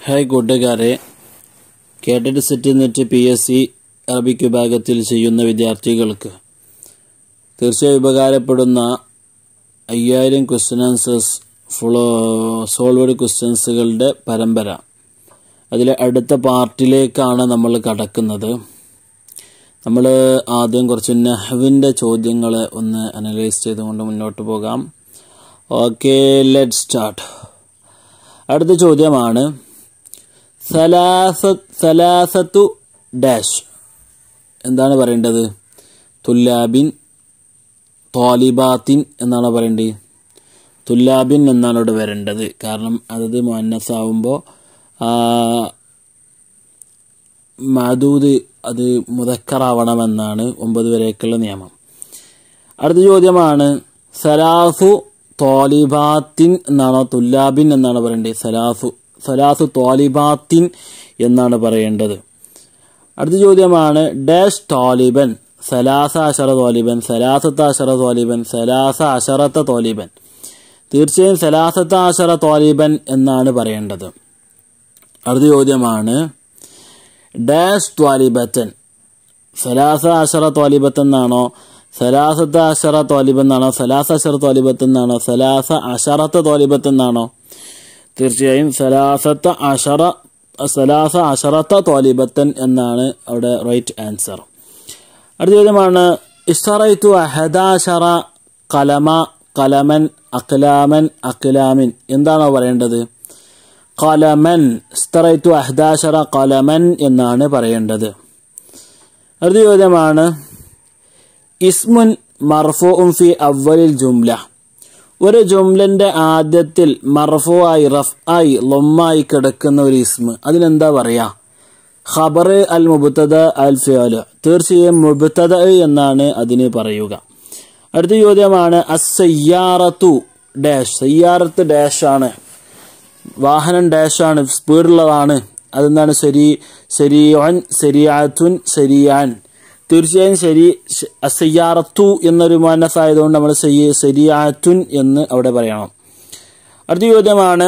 hi കൂട്ടുകാരെ KTET SET NET P S C Arabic വിഭാഗത്തിൽ ചെയ്യുന്ന വിദ്യാർത്ഥികൾക്ക് തീർച്ചയായും ഉപകാരപ്പെടുന്ന അയ്യായിരം ക്വസ്റ്റ്യൻ ആൻസേഴ്സ് ഫുളോ സോൾവഡ് ക്വസ്റ്റ്യൻസുകളുടെ പരമ്പര അതിലെ അടുത്ത പാർട്ടിലേക്കാണ് നമ്മൾ കടക്കുന്നത് നമ്മൾ ആദ്യം കുറച്ച് നെഹ്വിൻ്റെ ചോദ്യങ്ങൾ ഒന്ന് അനലൈസ് ചെയ്തുകൊണ്ട് മുന്നോട്ട് പോകാം ഓക്കെ ലെറ്റ് സ്റ്റാർട്ട് അടുത്ത ചോദ്യമാണ് സലാസത്തു ഡാഷ് എന്താണ് പറയേണ്ടത് തുല്ലാബിൻ തോലിബാത്തിൻ എന്നാണ് പറയേണ്ടത് തുല്ലാബിൻ എന്നാണ് ഇവിടെ വരേണ്ടത് കാരണം അതത് മുന്നസ് ആവുമ്പോൾ മദൂദ് അത് മുതക്കറാവണമെന്നാണ് ഒമ്പത് വരേക്കുള്ള നിയമം അടുത്ത ചോദ്യമാണ് സലാസു തോലിബാത്തിൻ എന്നാണോ തുല്ലാബിൻ എന്നാണ് പറയേണ്ടത് സലാസു സലാസു തോലിബാത്തിൻ എന്നാണ് പറയേണ്ടത് അടുത്ത ചോദ്യമാണ് ഡാഷ് തോലിബൻ സലാസ അഷറ തോലിബൻ സലാസത്ത അഷറ തോലിബൻ സലാസ അഷറത്ത തോലിബൻ തീർച്ചയായും സലാസത്ത അഷറ തോലിബൻ എന്നാണ് പറയേണ്ടത് അടുത്ത ചോദ്യമാണ് ഡാഷ് ത്വാലിബത്തൻ സലാസ അഷറ ത്വാലിബത്ത് എന്നാണോ സലാസത്ത അഷറ ത്വാലിബ് എന്നാണോ സലാസ അഷറ ത്വാലിബത്ത് എന്നാണോ സലാസ അഷറത്ത ത്വാലിബത്ത് എന്നാണോ തീർച്ചയായും സലാസത്ത അഷറ സലാസ അഷറത്ത ത്വാലിബത്തൻ എന്നാണ് അവിടെ റൈറ്റ് ആൻസർ അടുത്ത ചോദ്യമാണ് ഇസ്തറൈത്തു അഹദാഷറ കലമ കലമൻ അക്ലാമൻ അക്ലാമിൻ എന്താണോ പറയേണ്ടത് കലമൻ ഇസ്തറൈത്തു അഹദാഷറ കലമൻ എന്നാണ് പറയേണ്ടത് അടുത്ത ചോദ്യമാണ് ഇസ്മുൻ മർഫുഉം ഫി അവലിൽ ജുംല ഒരു ജുംലന്റെ ആദ്യത്തിൽ മർഫു ആയി റഫ് ആയി ലൊമ്മായി കിടക്കുന്ന ഒരു ഇസ്മ് അതിനെന്താ പറയാ ഖബർ അൽ മുബത്തദ അൽ ഫിയാല് തീർച്ചയായും മുബത്തദ എന്നാണ് അതിന് പറയുക അടുത്ത ചോദ്യമാണ് അസയ്യാറത്തു ഡാഷ് സയ്യാറത്ത് ഡാഷ് ആണ് വാഹനം ഡാഷ് ആണ് സ്പീഡുള്ളതാണ് അതെന്താണ് ശരി ശരിയോൻ ശരിയാത്തുൻ ശരിയാൻ തീർച്ചയായും ശരി അസയ്യാറത്തു എന്നൊരു മാനസ് ആയതുകൊണ്ട് നമ്മൾ ശരിയാത്തുൻ എന്ന് അവിടെ പറയണം അടുത്ത ചോദ്യമാണ്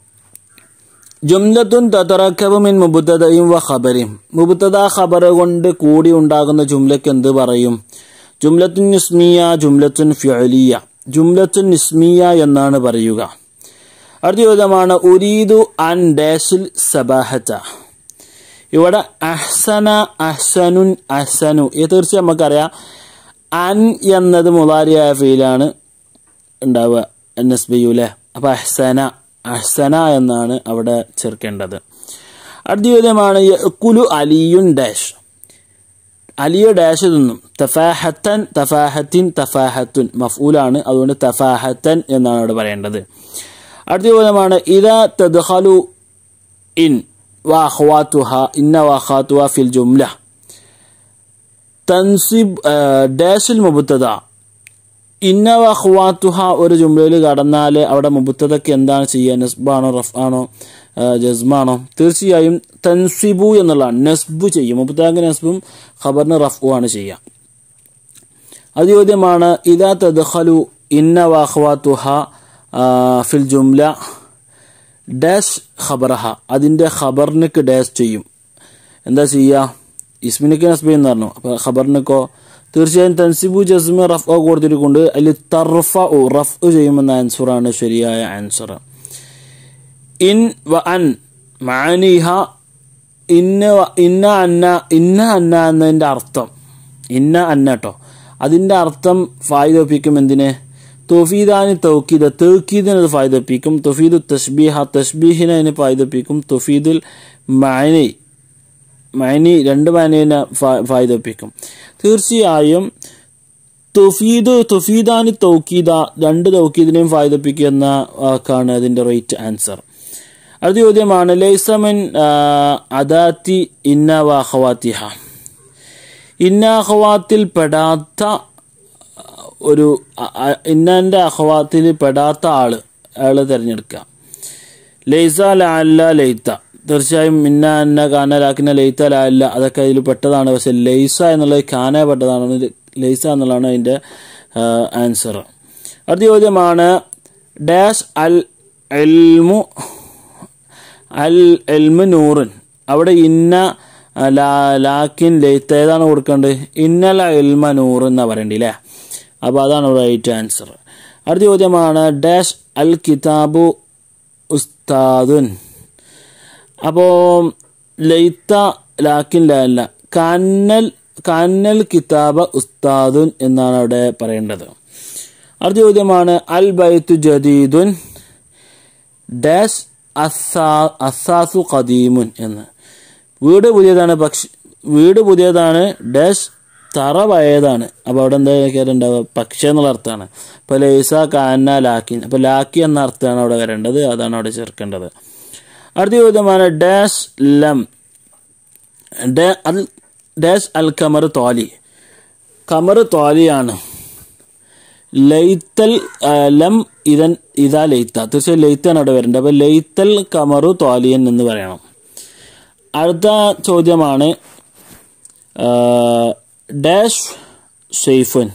ജുംലത്തുൻ തതറക്കബുമിൻ മുബുത്തതയും വ ഖബരും മുബുത്തത ഖബർ കൊണ്ട് കൂടി ഉണ്ടാകുന്ന ജുംലക്ക് എന്ത് പറയും ജുംലത്തുൻ നിസ്മിയ ജുംലത്തുൻ ഫിഅലിയ ജുംലത്തുൻ നിസ്മിയ എന്നാണ് പറയുക അടുത്ത ചോദ്യമാണ് ഉരീദു അൻ ഡാഷിൽ സബാഹത്ത ഇവിടെ അഹ്സന അഹ്സനുൻ അഹ്സനു ഇത് തീർച്ചയായും നമുക്കറിയാം അൻ എന്നത് മുലാരിയായ ഫീലാണ് ഉണ്ടാവുക എൻ എസ് ബി യു അല്ലേ അപ്പം അഹ്സന അഹ്സന എന്നാണ് അവിടെ ചേർക്കേണ്ടത് അടുത്ത ചോദ്യമാണ് കുലു അലിയുൻ ഡാഷ് അലിയ ഡാഷ് തിന്നും തഫാഹത്തൻ തഫാഹത്തിൻ തഫാഹത്തുൻ മഫൂലാണ് അതുകൊണ്ട് തഫാഹത്തൻ എന്നാണ് അവിടെ പറയേണ്ടത് അടുത്ത ചോദ്യമാണ് ഇതാ തദ്ഹലു ഇൻ വാഹ്വാത്തുഹ ഇന്ന വാഹാത്തുഹ ഫിൽ ജുംല തൻസിബ് ഡാഷിൽ മുബുത്തത ഇന്ന വാഹ്വാത്തുഹ ഒരു ജുംലയിൽ കടന്നാൽ അവിടെ മുബുത്തതയ്ക്ക് എന്താണ് ചെയ്യുക നസ്ബാണോ റഫ് ആണോ ജസ്മാണോ തീർച്ചയായും തൻസിബു എന്നുള്ളതാണ് നസ്ബു ചെയ്യും മുബുത്തക്ക് നസ്ബും ഖബറിന് റഫു ആണ് ചെയ്യുക അത് ചോദ്യമാണ് ഇതാ തദ്ഖലു ഇന്ന വാഹ്വാത്തുഹ ഫിൽ ജുംല ഡാഷ് ഖബറഹ അതിൻ്റെ ഖബറിനക്ക് ഡാഷ് ചെയ്യും എന്താ ചെയ്യുക ഇസ്മിനിക്ക് നസ്ബി എന്ന് പറഞ്ഞു അപ്പോൾ ഖബറിനക്കോ തീർച്ചയായും തൻസിബു ജസ്മി റഫ് കൊടുത്തിട്ടുണ്ട് അതിൽ തർഫ റഫ് ചെയ്യുമെന്ന ആൻസറാണ് ശരിയായ ആൻസർ ഇൻ വ അൻ മാനിഹ ഇന്ന ഇന്ന അന്ന ഇന്ന അന്ന എന്നതിൻ്റെ അർത്ഥം ഇന്ന അന്ന കേട്ടോ അതിൻ്റെ അർത്ഥം ഫായ്ദൊപ്പിക്കും എന്തിനെ തൊഫീദാന് തൗക്കീദ് തൗക്കീദിന് അത് ഫായ്ദപ്പിക്കും തൊഫീദു തസ്ബീഹ തസ്ബീഹിനെ അതിന് ഫായ്ദപ്പിക്കും തൊഫീദുൽ മാനി മാനി രണ്ട് മാനിനെ ഫായ്ദപ്പിക്കും തീർച്ചയായും തൊഫീദ് തൊഫീദാന് തൗക്കീദ രണ്ട് തൗക്കീദിനെയും ഫായ്ദപ്പിക്കുക എന്ന വാക്കാണ് അതിൻ്റെ റൈറ്റ് ആൻസർ അടുത്ത ചോദ്യമാണ് ലൈസമൻ അദാത്തി ഇന്ന വാഹവാത്തിഹ ഇന്ന അഹവാത്തിൽ പെടാത്ത ഒരു ഇന്നൻ്റെ അഹവാത്തിൽ പെടാത്ത ആള് അയാൾ തിരഞ്ഞെടുക്കുക ലൈസ ലാല്ല ലൈത്ത തീർച്ചയായും ഇന്ന അന്ന കാന ലാക്കിന ലൈത്ത ലാല്ല അതൊക്കെ അതിൽ പെട്ടതാണ് പക്ഷെ ലൈസ എന്നുള്ളത് കാന പെട്ടതാണ് ലൈസ എന്നുള്ളതാണ് അതിൻ്റെ ആൻസർ അടുത്ത ചോദ്യമാണ് ഡാഷ് അൽ എൽമു അൽ എൽമു നൂറുൻ അവിടെ ഇന്ന ആ, ലാ ലാക്കിൻ ലൈത്ത് ഏതാണ് കൊടുക്കേണ്ടത് ഇന്നല എൽമ നൂറ് എന്നാ പറയണ്ടേ അല്ലേ അപ്പോൾ അതാണ് റൈറ്റ് ആൻസർ അടുത്ത ചോദ്യമാണ് ഡാഷ് അൽ കിതാബു ഉസ്താദുൻ അപ്പോൾ ലൈത്ത ലാക്കിൻ ലാല്ല കന്നൽ കന്നൽ കിതാബ ഉസ്താദുൻ എന്നാണ് അവിടെ പറയേണ്ടത് അടുത്ത ചോദ്യമാണ് അൽ ബൈത്തു ജദീദുൻ ഡാഷ് അസാ അസാസു ഖദീമുൻ എന്ന് വീട് പുതിയതാണ് പക്ഷെ വീട് പുതിയതാണ് ഡാഷ് തറ പഴയതാണ് അപ്പോൾ അവിടെ എന്താ കയറുണ്ടാവുക പക്ഷേ എന്നുള്ള അർത്ഥമാണ് ഇപ്പോൾ ലൈസ കാന്ന ലാക്കിൻ അപ്പോൾ ലാക്കി എന്ന അർത്ഥമാണ് അവിടെ വരേണ്ടത് അതാണ് അവിടെ ചേർക്കേണ്ടത് അടുത്ത ചോദ്യമാണ് ഡാഷ് ലം ഡാ- അൽ ഡാഷ് അൽ കമർ തോലി കമർ തോലിയാണ് ലൈത്തൽ ആ, ലം ഇതൻ ഇതാ ലൈത്ത തീർച്ചയായും ലൈത്താണ് അവിടെ വരേണ്ടത് അപ്പോൾ ലൈത്തൽ കമറു തോലിയൻ എന്ന് പറയണം അടുത്ത ചോദ്യമാണ് ആ, ഡാഷ് ഷെയ്ഫുൻ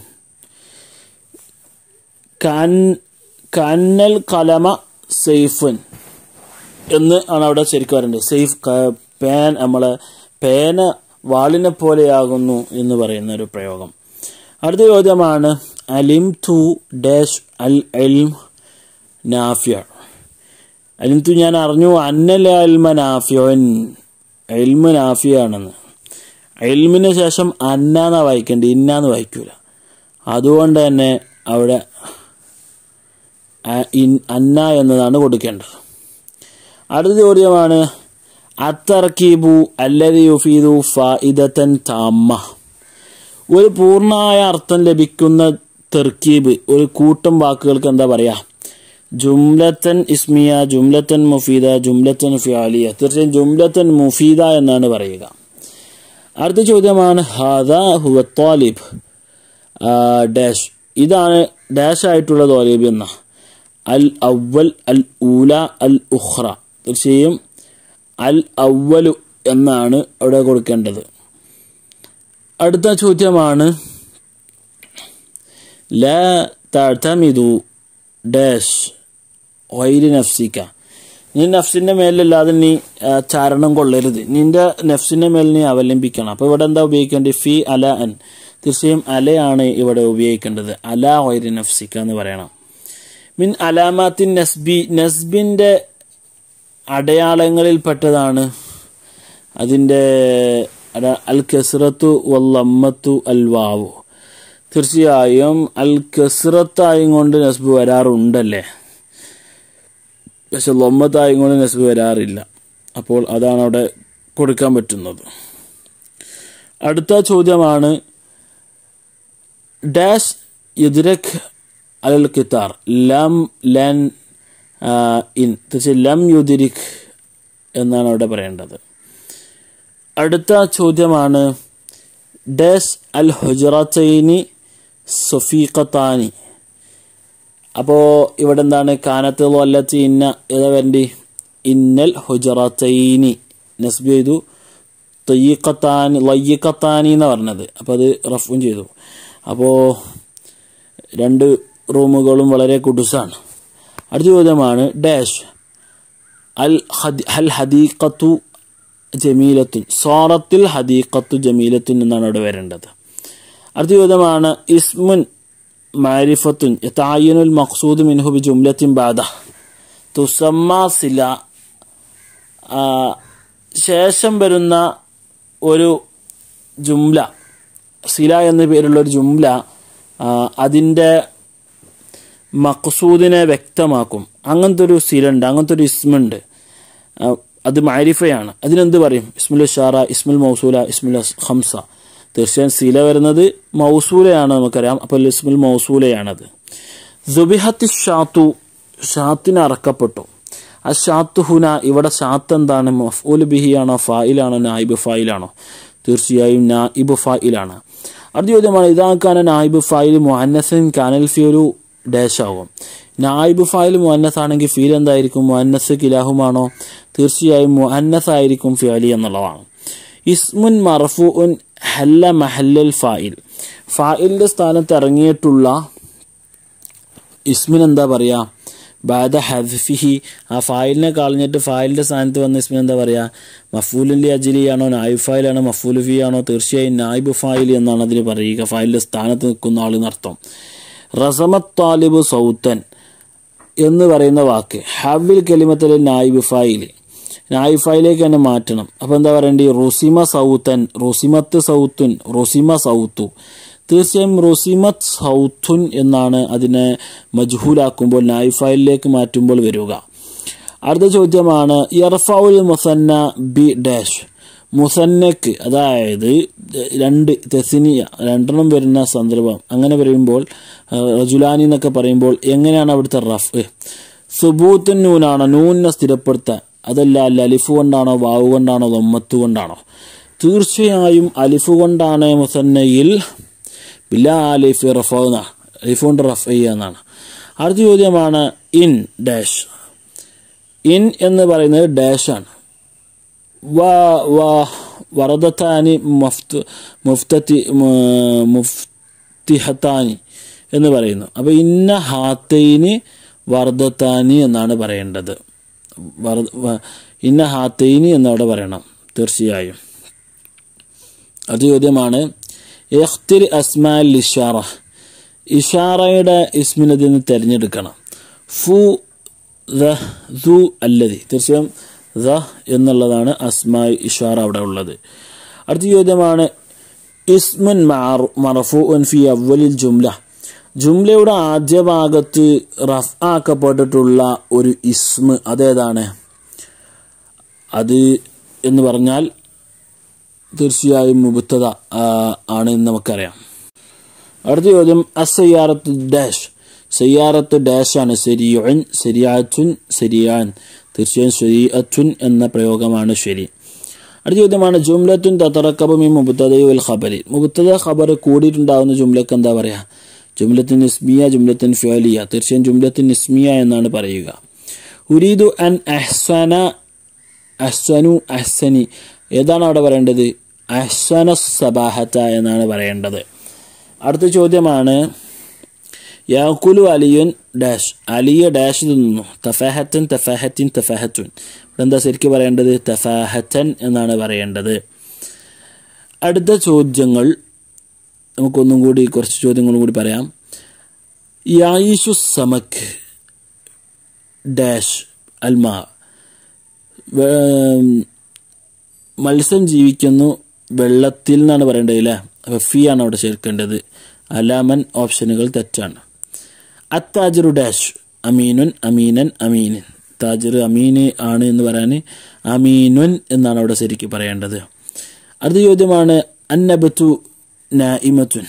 കൻ കന്നൽ കലമ സെയ്ഫുൻ എന്ന് ആണ് അവിടെ ശരിക്കും പറയേണ്ടത് സേഫ് ക- പേൻ നമ്മളെ പേന വാളിനെ പോലെയാകുന്നു എന്ന് പറയുന്ന ഒരു പ്രയോഗം അടുത്ത ചോദ്യമാണ് അലിം തു ഡാഷ് അൽ എൽം നാഫിയ അലിം തു ഞാൻ അറിഞ്ഞു അന്നൽ അൽമ നാഫിയോൻ എൽമ നാഫിയാണെന്ന് എൽമിന് ശേഷം അന്നാന്ന് വായിക്കേണ്ടത് ഇന്നാന്ന് വായിക്കൂല അതുകൊണ്ട് തന്നെ അവിടെ അ- ഇൻ- അന്ന എന്നതാണ് കൊടുക്കേണ്ടത് അടുത്ത ചോദ്യമാണ് അത്തർക്കീബു അല്ലതി യുഫീദു ഫായിദത്തൻ താമ്മ ഒരു പൂർണ്ണമായ അർത്ഥം ലഭിക്കുന്ന തെർക്കീബ് ഒരു കൂട്ടം വാക്കുകൾക്ക് എന്താ പറയാ ജുംലത്തൻ ഇസ്മിയ ജുംലത്തൻ മുഫീദ ജുംലത്തൻ ഫിയാലിയ തീർച്ചയായും ജുംലത്തൻ മുഫീദ എന്നാണ് പറയുക അടുത്ത ചോദ്യമാണ് ഹാദ ഹുവ താലിബ് ഡാഷ് ഇതാണ് ഡാഷ് ആയിട്ടുള്ള തോലിബ് എന്ന അൽ അവൽ അൽ ഊല അൽ ഉഖ്റ തീർച്ചയായും അൽ അവലു എന്നാണ് അവിടെ കൊടുക്കേണ്ടത് അടുത്ത ചോദ്യമാണ് ല തഴമിതു ഡാഷ് വൈരി നഫ്സിക്ക നീ നഫ്സിന്റെ മേലല്ലാതെ നീ ആ, ചാരണം കൊള്ളരുത് നിന്റെ നഫ്സിന്റെ മേൽ നീ അവലംബിക്കണം അപ്പൊ ഇവിടെ എന്താ ഉപയോഗിക്കേണ്ടത് ഫി അല അൻ തീർച്ചയായും അലയാണ് ഇവിടെ ഉപയോഗിക്കേണ്ടത് അല വൈരി നഫ്സിക്ക എന്ന് പറയണം മിൻ അലാമാത്തിൻ നസ്ബി നസ്ബിന്റെ അടയാളങ്ങളിൽപ്പെട്ടതാണ് അതിൻ്റെ അട- അൽ കസ്റത്തു വല്ലമ്മത്തു അൽ വാവു തീർച്ചയായും അൽ കസ്റത്തായും കൊണ്ട് നസ്ബ് വരാറുണ്ടല്ലേ പക്ഷെ ലൊമ്മത്തായും കൊണ്ട് നസ്ബ് വരാറില്ല അപ്പോൾ അതാണ് അവിടെ കൊടുക്കാൻ പറ്റുന്നത് അടുത്ത ചോദ്യമാണ് ഡാഷ് യുദ്രക് അൽ കിത്താർ ലം ലൻ ആ, ഇൻ തീർച്ചയായും ലം യുദിരിക് എന്നാണ് അവിടെ പറയേണ്ടത് അടുത്ത ചോദ്യമാണ് ഡാഷ് അൽ ഹുജറത്തൈനി സൊഫീഖത്താനി അപ്പോൾ ഇവിടെ എന്താണ് കാനത്ത് വല്ലത്തി ഇന്ന ഏതാ വരണ്ടി ഇന്നൽ ഹുജറത്തൈനി നസ്ബ് ചെയ്തു തൊയ്യക്കത്താനി ലയ്യക്കത്താനി എന്ന് പറഞ്ഞത് അപ്പോൾ അത് റഫും ചെയ്തു അപ്പോൾ രണ്ട് റൂമുകളും വളരെ കുടുസാണ് അടുത്ത ചോദ്യമാണ് ഡാഷ് അൽ ഹദി അൽ ഹദീഖത്തു ജമീലത്തുൻ സോറത്തിൽ ഹദീഖത്തു ജമീലത്തുൻ എന്നാണ് അവിടെ വരേണ്ടത് അടുത്ത ചോദ്യമാണ് ഇസ്മുൻ മാരിഫത്തുൻ യതായനുൽ മഖ്സൂദ് മിൻഹു ബി ജുംലത്തിൻ ബാദ തുസമ്മ സില ആ, ശേഷം വരുന്ന ഒരു ജുംല സില എന്ന പേരുള്ള ഒരു ജുംല ആ, അതിൻ്റെ മഖ്സൂദിനെ വ്യക്തമാക്കും അങ്ങനത്തെ ഒരു സില ഉണ്ട് അങ്ങനത്തെ ഒരു ഇസ്മുണ്ട് ആ, അത് മാരിഫയാണ് അതിനെന്ത് പറയും ഇസ്മുൽ ഷാറ ഇസ്മുൽ മൗസൂല ഇസ്മുൽ ഹംസ തീർച്ചയായും സില വരുന്നത് മൗസൂലയാണ് നമുക്കറിയാം അപ്പോൾ ഇസ്മുൽ മൗസൂലയാണത് ജുബിഹത്തി ഷാത്തു ഷാത്തിന് അറക്കപ്പെട്ടു ആ ഷാത്തു ഹുന ഇവിടെ ഷാത്ത് എന്താണ് മഫ്ഊൽ ബിഹിയാണോ ഫായിലാണോ നായിബ് ഫായിലാണോ തീർച്ചയായും നായിബ് ഫായിലാണ് അടുത്ത ചോദ്യമാണ് ഇതാക്കാന നായിബ് ഫായിൽ മുഹന്നസൻ കാനൽ ഫി ഒരു ഡാഷ് ആകും നായിബ് ഫായിൽ മുഹന്നസ് ആണെങ്കിൽ ഫീൽ എന്തായിരിക്കും മുഹന്നസ് കിലാഹുമാണോ തീർച്ചയായും മുഹന്നസ് ആയിരിക്കും ഫിയാലി എന്നുള്ളതാണ് ഇസ്മുൻ മർഫുഉൻ ഹല്ല മഹല്ലൽ ഫായിൽ ഫായിലിന്റെ സ്ഥാനത്ത് ഇറങ്ങിയിട്ടുള്ള ഇസ്മിന് എന്താ പറയാ ബാദ ഹദ്ഫിഹി ആ ഫായിലിനെ കളഞ്ഞിട്ട് ഫായിലിൻ്റെ സ്ഥാനത്ത് വന്ന ഇസ്മിന് എന്താ പറയുക മഫൂലിൻ്റെ അജിലിയാണോ നായിബ് ഫായിലാണോ മഫൂൽ ഫി ആണോ തീർച്ചയായും നായിബ് ഫായിൽ എന്നാണ് അതിന് പറയുക ഫായിലിൻ്റെ സ്ഥാനത്ത് നിൽക്കുന്ന ആളെന്നർത്ഥം റസമത്ത് താലിബ് സൗത്തൻ എന്ന് പറയുന്ന വാക്ക് ഹവിൽ കലിമത്തിലെ നായിബ് ഫായിൽ നായിബ് ഫായിലേക്ക് തന്നെ മാറ്റണം അപ്പോൾ എന്താ പറയേണ്ടത് റുസിമ സൗത്തൻ റുസിമത്ത് സൗത്തുൻ റുസിമ സൗത്തു തീർച്ചയായും റുസിമത്ത് സൗത്തുൻ എന്നാണ് അതിനെ മജ്ഹൂലാക്കുമ്പോൾ നായിബ് ഫായിലിലേക്ക് മാറ്റുമ്പോൾ വരിക അടുത്ത ചോദ്യമാണ് ഇർഫൗൽ മുസന്ന ബി ഡാഷ് മുസന്നക്ക് അതായത് രണ്ട് തെസിനിയ രണ്ടെണ്ണം വരുന്ന സന്ദർഭം അങ്ങനെ പറയുമ്പോൾ റജുലാനി എന്നൊക്കെ പറയുമ്പോൾ എങ്ങനെയാണ് അവിടുത്തെ റഫ് സുബൂത്തുൻ നൂനാണോ നൂനിനെ സ്ഥിരപ്പെടുത്താൻ അതല്ല അല്ല അലിഫ് കൊണ്ടാണോ വാവ് കൊണ്ടാണോ ദൊമ്മത്ത് കൊണ്ടാണോ തീർച്ചയായും അലിഫ് കൊണ്ടാണ് മുസന്നയിൽ ബില്ലാ അലിഫ് റഫൗന അലിഫ് കൊണ്ട് റഫ് ചെയ്യാന്നാണ് അടുത്ത ചോദ്യമാണ് ഇൻ ഡാഷ് ഇൻ എന്ന് പറയുന്നത് ഡാഷാണ് വ വ വറദത്താനി മഫ്തു മുഫ്തത്തി മുഫ്തിഹത്താനി എന്ന് പറയുന്നു അപ്പോൾ ഇന്ന ഹാത്തൈനി വർദ്ധത്താനി എന്നാണ് പറയേണ്ടത് വർ ഇന്ന ഹാത്തൈനി എന്നവിടെ പറയണം തീർച്ചയായും അത് ചോദ്യമാണ് എഖ്തിർ അസ്മാൽ ഇഷാറ ഇഷാറയുടെ ഇസ്മിനതിൽ നിന്ന് തിരഞ്ഞെടുക്കണം ഫു ദു അല്ലതി തീർച്ചയായും ദ എന്നുള്ളതാണ് അസ്മായി ഇഷാറ അവിടെ ഉള്ളത് അടുത്ത ചോദ്യമാണ് ഇസ്മുൻ മറഫുൻ ഫി അവലിൽ ജുംല ജുംലയുടെ ആദ്യ ഭാഗത്ത് റഫ് ആക്കപ്പെട്ടിട്ടുള്ള ഒരു ഇസ്മ് അതേതാണ് അത് എന്ന് പറഞ്ഞാൽ തീർച്ചയായും മുബുത്തത ആണ് എന്ന് നമുക്കറിയാം അടുത്ത ചോദ്യം അസയ്യാറത്ത് ഡാഷ് സയ്യാറത്ത് ഡാഷ് ആണ് ശരിയുൻ ശരിയാച്ചുൻ ശരിയാൻ തീർച്ചയായും ശരീഅത്തുൻ എന്ന പ്രയോഗമാണ് ശരി അടുത്ത ചോദ്യമാണ് ജുംലത്തുൻ തത്തറക്കബമി മുബത്തതയുൽ ഖബരി മുബത്തത ഖബർ കൂടിയിട്ടുണ്ടാവുന്ന ജുംലക്ക് എന്താ പറയുക ജുംലത്തിൻ ഇസ്മിയ ജുംലത്തിൻ ഫിയലിയ തീർച്ചയായും ജുംലത്തിൻ ഇസ്മിയ എന്നാണ് പറയുക ഉരീദു അൻ അഹ്സന അഹ്സനു അഹ്സനി ഏതാണ് അവിടെ പറയേണ്ടത് അഹ്സന സബാഹത്ത എന്നാണ് പറയേണ്ടത് അടുത്ത ചോദ്യമാണ് യാക്കുലു അലിയുൻ ഡാഷ് അലിയ ഡാഷ് തിന്നുന്നു തഫാഹത്തൻ തഫാഹത്തിൻ തഫാഹത്തുൻ ഇവിടെ എന്താ ശരിക്കും പറയേണ്ടത് തഫാഹത്തൻ എന്നാണ് പറയേണ്ടത് അടുത്ത ചോദ്യങ്ങൾ നമുക്കൊന്നും കൂടി കുറച്ച് ചോദ്യങ്ങളും കൂടി പറയാം യായിഷു സമക് ഡാഷ് അൽമാ മത്സ്യം ജീവിക്കുന്നു വെള്ളത്തിൽ എന്നാണ് പറയേണ്ടത് അല്ലേ അപ്പോൾ ഫീ ആണ് അവിടെ ചേർക്കേണ്ടത് അലാമൻ ഓപ്ഷനുകൾ തെറ്റാണ് അത്താജിറു ഡാഷ് അമീനുൻ അമീനൻ അമീനൻ താജിർ അമീന് ആണ് എന്ന് പറയാൻ അമീനുൻ എന്നാണ് അവിടെ ശരിക്കും പറയേണ്ടത് അടുത്ത ചോദ്യമാണ് അന്നബത്തു നഇമത്തുൻ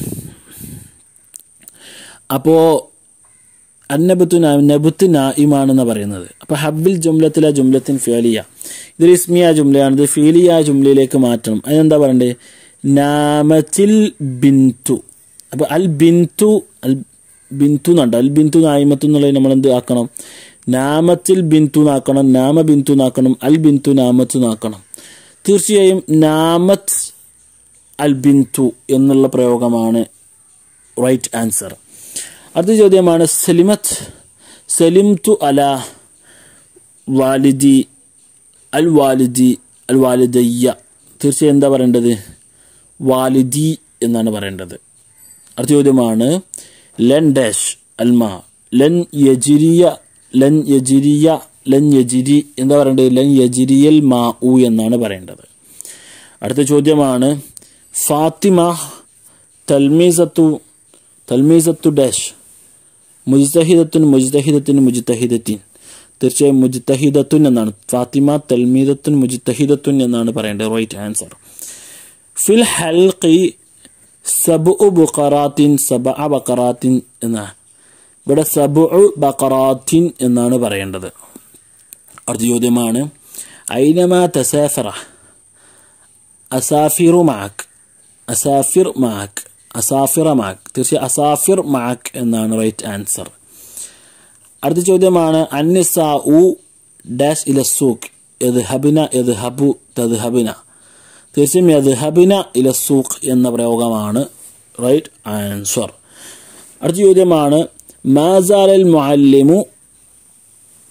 അപ്പോൾ അന്നബത്തു നബുത്ത് നായിമാണെന്ന് പറയുന്നത് അപ്പോൾ ഹബ്ബിൽ ജുംലത്തിലെ ജുംലത്തിൻ ഫിയലിയ ഇതൊരു ഇസ്മിയ ജുംലയാണ് ഇത് ഫീലിയ ജുംലയിലേക്ക് മാറ്റണം അതിനെന്താ പറയണ്ടേ നാമത്തിൽ ബിന്തു അപ്പോൾ അൽ ബിന്തു അൽ ബിന്തു എന്നുണ്ട് അൽ ബിന്തു നായിമത്തു എന്നുള്ളത് നമ്മൾ എന്ത് ആക്കണം നാമത്തിൽ ബിന്തു നാക്കണം നാമ ബിന്തു നാക്കണം അൽ ബിന്തു നാമത്തു നാക്കണം തീർച്ചയായും നാമത്ത് അൽ ബിന്തു എന്നുള്ള പ്രയോഗമാണ് റൈറ്റ് ആൻസർ അടുത്ത ചോദ്യമാണ് സലിമത്ത് സലിംതു അല വാലിദി അൽ വാലിദി അൽ വാലിദയ്യ തീർച്ചയായും എന്താ പറയേണ്ടത് വാലിദി എന്നാണ് പറയേണ്ടത് അടുത്ത ചോദ്യമാണ് ലൻ ഡാഷ് അൽമ ലൻ യജിരിയ ലൻ യജിരിയ ലൻ യജിരി എന്താ പറയേണ്ടത് ലൻ യജിരിയൽ മാ ഉ എന്നാണ് പറയേണ്ടത് അടുത്ത ചോദ്യമാണ് ഫാത്തിമ തൽമീസത്തു തൽമീസത്തു ഡാഷ് മുജ്തഹിദത്തുൻ മുജ്തഹിദത്തിൻ മുജ്തഹിദത്തിൻ തീർച്ചയായും മുജ്തഹിദത്തുൻ എന്നാണ് ഫാത്തിമ തൽമീദത്തുൻ മുജ്തഹിദത്തുൻ എന്നാണ് പറയേണ്ടത് റൈറ്റ് ആൻസർ ഫിൽ ഹൽഖി സബു ബുഖറാത്തിൻ സബ ബക്കറാത്തിൻ എന്നാണ് ഇവിടെ സബു ബക്കറാത്തിൻ എന്നാണ് പറയേണ്ടത് അടുത്ത ചോദ്യമാണ് ഐനമ തസാഫറ അസാഫിറു മാക്ക് അസാഫിർ മാക്ക് അസാഫിറ മാക്ക് തീർച്ചയായും അസാഫിർ മാക്ക് എന്നാണ് റൈറ്റ് ആൻസർ അടുത്ത ചോദ്യമാണ് അന്നിസ ഉ ഡാഷ് ഇലസൂക്ക് യദ്ഹബിന യദ്ഹബു തദ്ഹബിന തീർച്ചയായും യദ്ഹബിന ഇലസൂക്ക് എന്ന പ്രയോഗമാണ് റൈറ്റ് ആൻസർ അടുത്ത ചോദ്യമാണ് മാസാലൽ മുഅല്ലിമു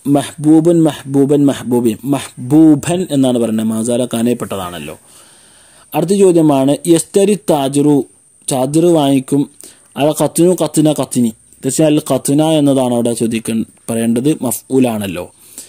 മഹ്ബൂബൻ മഹ്ബൂബൻ മഹ്ബൂബിൻ മഹ്ബൂബൻ എന്നാണ് പറയുന്നത് മാസാല കാനയപ്പെട്ടതാണല്ലോ അടുത്ത ചോദ്യമാണ് യസ്തരി താജിറു ചാജിർ വാങ്ങിക്കും അല്ല കത്തിനു കത്തിന കത്തിനി തീർച്ചയായും കത്തിന എന്നതാണ് അവിടെ ചോദിക്കാൻ പറയേണ്ടത് മഫ്ഊലാണല്ലോ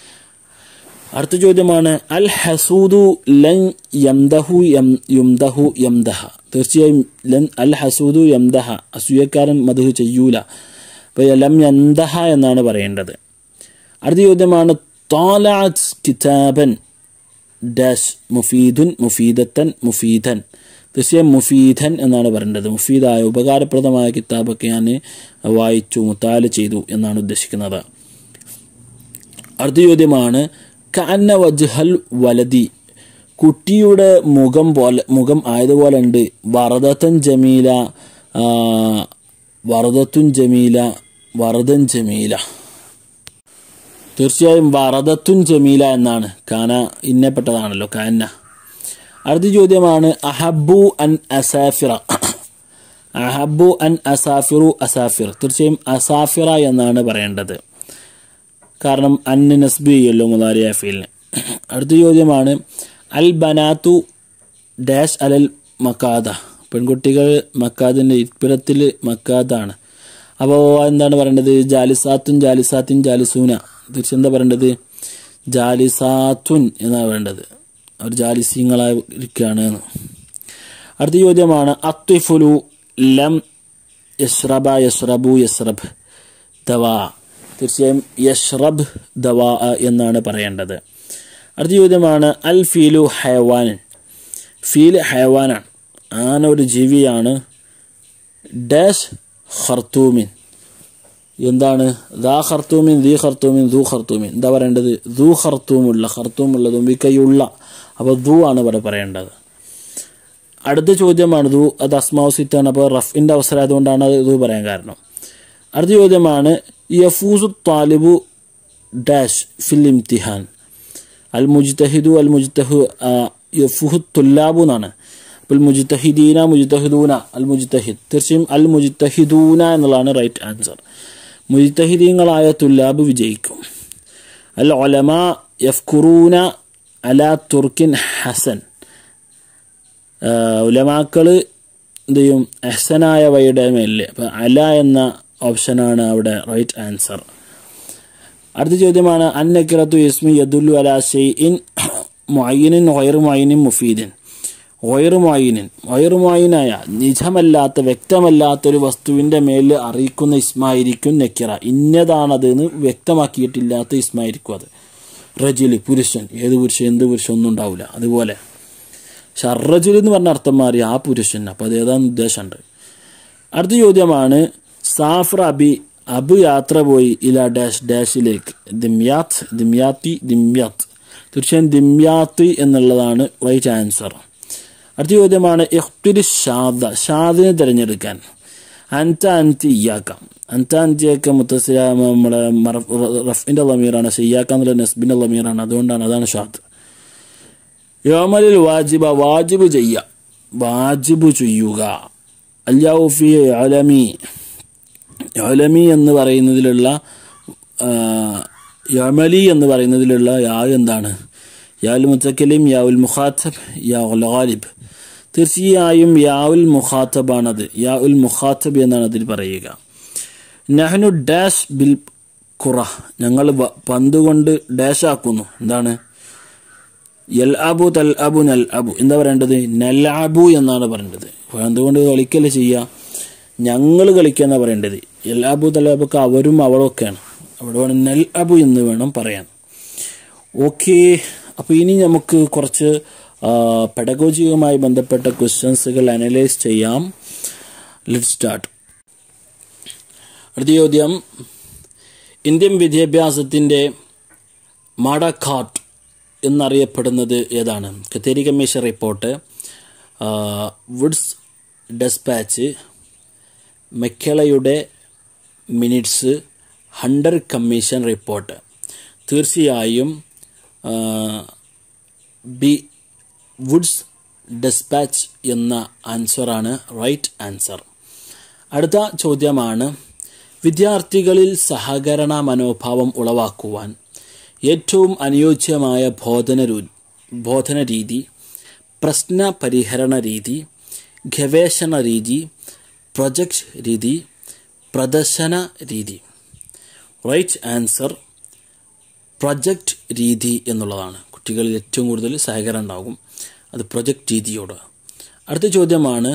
അടുത്ത ചോദ്യമാണ് അൽ ഹസൂദു ലൻ യംദഹു യം യുംദഹു യംദഹ തീർച്ചയായും ലൻ അൽ ഹസൂദു യംദഹ അസൂയക്കാരൻ മധു ചെയ്യൂല അപ്പോൾ ലം യംദഹ എന്നാണ് പറയേണ്ടത് അടുത്ത ചോദ്യമാണ് താലാത്ത് കിതാബൻ ഡാഷ് മുഫീദുൻ മുഫീദത്തൻ മുഫീദൻ തീർച്ചയായും മുഫീദൻ എന്നാണ് പറയേണ്ടത് മുഫീദായ ഉപകാരപ്രദമായ കിതാബൊക്കെ ഞാൻ വായിച്ചു മുത്താല് ചെയ്തു എന്നാണ് ഉദ്ദേശിക്കുന്നത് അടുത്ത ചോദ്യമാണ് കന്ന വജ്ഹൽ വലതി കുട്ടിയുടെ മുഖം പോലെ മുഖം ആയതുപോലെ ഉണ്ട് വറദത്തൻ ജമീല ആ, വറദത്തുൻ ജമീല വറദൻ ജമീല തീർച്ചയായും വറദത്തുൻ ജമീല എന്നാണ് കാന ഇന്നപ്പെട്ടതാണല്ലോ കാന്ന അടുത്ത ചോദ്യമാണ് അഹബു അൻ അസാഫിറ അഹബു അൻ അസാഫിറു അസാഫിർ തീർച്ചയായും അസാഫിറ എന്നാണ് പറയേണ്ടത് കാരണം അന്ന് നസ്ബി ചെയ്യല്ലോ മുതാരിയ ഫീലിന് അടുത്ത ചോദ്യമാണ് അൽ ബനാത്തു ഡാഷ് അലൽ മക്കാദ പെൺകുട്ടികൾ മക്കാദിൻ്റെ ഇപ്പിടത്തിൽ മക്കാദാണ് അപ്പോൾ എന്താണ് പറയേണ്ടത് ജാലിസാത്തുൻ ജാലിസാത്തിൻ ജാലിസൂന തീർച്ചയായും എന്താ പറയേണ്ടത് ജാലിസാത്തുൻ എന്നാണ് പറയേണ്ടത് അവർ ജാലിസീങ്ങളായി ഇരിക്കുകയാണ് എന്ന് അടുത്ത ചോദ്യമാണ് അത്വിഫുലു ലം യഷ്റബ യഷ്റബു യഷ്റബ് ദവാ തീർച്ചയായും യഷ്റബ് ദവാ എന്നാണ് പറയേണ്ടത് അടുത്ത ചോദ്യമാണ് അൽ ഫീലു ഹയവാൻ ഫീൽ ഹയവാനാണ് ആന ഒരു ജീവിയാണ് ഡാഷ് ഖർത്തൂമിൻ എന്താണ് ദാ ഖർത്തൂമിൻ ദീ ഖർത്തൂമിൻ ദൂ ഖർത്തൂമിൻ എന്താ പറയേണ്ടത് ദൂ ഖർത്തൂമുള്ള ഖർത്തൂമുള്ള തുമ്പിക്കൈയുള്ള അപ്പോൾ ദൂ ആണ് ഇവിടെ പറയേണ്ടത് അടുത്ത ചോദ്യമാണ് ദൂ അത് അസ്മാവ് സിത്താണ് അപ്പോൾ റഫിൻ്റെ അവസരം ആയതുകൊണ്ടാണ് അത് ദൂ പറയാൻ കാരണം അടുത്ത ചോദ്യമാണ് യഫൂസു താലിബു ഡാഷ് ഫിൽ ഇംതിഹാൻ അൽ മുജ്തഹിദു അൽ മുജ്തഹു യഫുഹു തുല്ലാബു എന്നാണ് അപ്പോൾ മുജ്തഹിദീന മുജ്തഹിദൂന അൽ മുജ്തഹിദ് തീർച്ചയായും അൽ മുജ്തഹിദൂന എന്നുള്ളതാണ് റൈറ്റ് ആൻസർ മുജ്തഹിദീങ്ങളായ തുല്ലാബ് വിജയിക്കും അൽ ഒലമ യഫ്കുറൂന അല തുർക്കിൻ ഹസൻ ഉലമാക്കൾ എന്ത് ചെയ്യും എഹ്സനായ വഴിയുടെ മേലിൽ അപ്പം അല എന്ന ഓപ്ഷനാണ് അവിടെ റൈറ്റ് ആൻസർ അടുത്ത ചോദ്യമാണ് അന്നക്കിറത്തു യസ്മി യദുല്ലു അല ഷെയ്ഇൻ മൊയ്യനിൻ ഒയർ മൊയ്യനിൻ മുഫീദിൻ ഒയർ മൊയ്യനിൻ ഒയർ മൊയ്യനായ നിജമല്ലാത്ത വ്യക്തമല്ലാത്ത ഒരു വസ്തുവിൻ്റെ മേലിൽ അറിയിക്കുന്ന ഇസ്മായിരിക്കും നെക്കിറ ഇന്നതാണത് എന്ന് വ്യക്തമാക്കിയിട്ടില്ലാത്ത ഇസ്മായിരിക്കും അത് റജുലി പുരുഷൻ ഏത് പുരുഷൻ എന്ത് പുരുഷൻ ഒന്നും ഉണ്ടാവില്ല അതുപോലെ ഷർറജുൽ എന്ന് പറഞ്ഞ അർത്ഥം മാറി ആ പുരുഷൻ അപ്പോൾ അത് ഏതാന്ന് ഉദ്ദേശമുണ്ട് അടുത്ത ചോദ്യമാണ് സാഫർ അബി അബു യാത്ര പോയി ഇല ഡാഷ് ഡാഷിലേക്ക് ദിമ്യാത്ത് ദിമ്യാത്തി ദിമ്യാത്ത് തീർച്ചയായും ദിമ്യാത്ത് എന്നുള്ളതാണ് റൈറ്റ് ആൻസർ അടുത്ത ചോദ്യമാണ് ഇഖ്തിരി ഷാദ ഷാദിനെ തിരഞ്ഞെടുക്കാൻ അൻത അൻതി ഇയാക്കാം അൻത അൻതിയൊക്കെ മുത്തസില നമ്മുടെ റഫിൻ്റെ ലമീറാണ് ഷെയ്യാക്ക എന്നുള്ള നസ്ബിൻ്റെ ലമീറാണ് അതുകൊണ്ടാണ് അതാണ് ഷാദ് യോമലിൽ വാജിബ വാജിബ് ചെയ്യ വാജിബ് ചെയ്യുക അല്യാവുഫി അലമി യമലമി എന്ന് പറയുന്നതിലുള്ള യമലി എന്ന് പറയുന്നതിലുള്ള യാ എന്താണ് യാവുൽ മുത്തക്കലിം യാവുൽ മുഖാത്തബ് യാവുൽ ഗാലിബ് തീർച്ചയായും യാവുൽ മുഖാത്തബാണത് യാവുൽ മുഖാത്തബ് എന്നാണ് അതിൽ പറയുക നഹനു ഡാഷ് ബിൽ ഖുറ ഞങ്ങൾ പന്ത് കൊണ്ട് ഡാഷ് ആക്കുന്നു എന്താണ് യൽ അബു തൽ അബു നൽ അബു എന്താ പറയേണ്ടത് നൽ അബു എന്നാണ് പറയേണ്ടത് എന്തുകൊണ്ട് കളിക്കല്ലേ ചെയ്യുക ഞങ്ങൾ കളിക്കുക എന്നാണ് പറയേണ്ടത് എൽ അബു തൽ അബുക്ക് അവരും അവളും ഒക്കെയാണ് അവിടെ വേണം നെൽ അബു എന്ന് വേണം പറയാൻ ഓക്കെ അപ്പോൾ ഇനി നമുക്ക് കുറച്ച് പെഡഗോജികവുമായി ബന്ധപ്പെട്ട ക്വസ്റ്റ്യൻസുകൾ അനലൈസ് ചെയ്യാം ലെറ്റ് സ്റ്റാർട്ട് അടുത്ത ചോദ്യം ഇന്ത്യൻ വിദ്യാഭ്യാസത്തിൻ്റെ മാഡക്കാട്ട് എന്നറിയപ്പെടുന്നത് ഏതാണ് Kothari commission report Wood's despatch മെക്കളയുടെ മിനിറ്റ്സ് ഹണ്ടർ കമ്മീഷൻ റിപ്പോർട്ട് തീർച്ചയായും ബി വുഡ്സ് ഡെസ്പാച്ച് എന്ന ആൻസറാണ് റൈറ്റ് ആൻസർ അടുത്ത ചോദ്യമാണ് വിദ്യാർത്ഥികളിൽ സഹകരണ മനോഭാവം ഉളവാക്കുവാൻ ഏറ്റവും അനുയോജ്യമായ ബോധന രു- ബോധന രീതി പ്രശ്ന പരിഹരണ രീതി ഗവേഷണ രീതി പ്രൊജക്ട് രീതി പ്രദർശന രീതി റൈറ്റ് ആൻസർ പ്രൊജക്റ്റ് രീതി എന്നുള്ളതാണ് കുട്ടികളിൽ ഏറ്റവും കൂടുതൽ സഹകരണം ഉണ്ടാകും അത് പ്രൊജക്റ്റ് രീതിയോട് അടുത്ത ചോദ്യമാണ്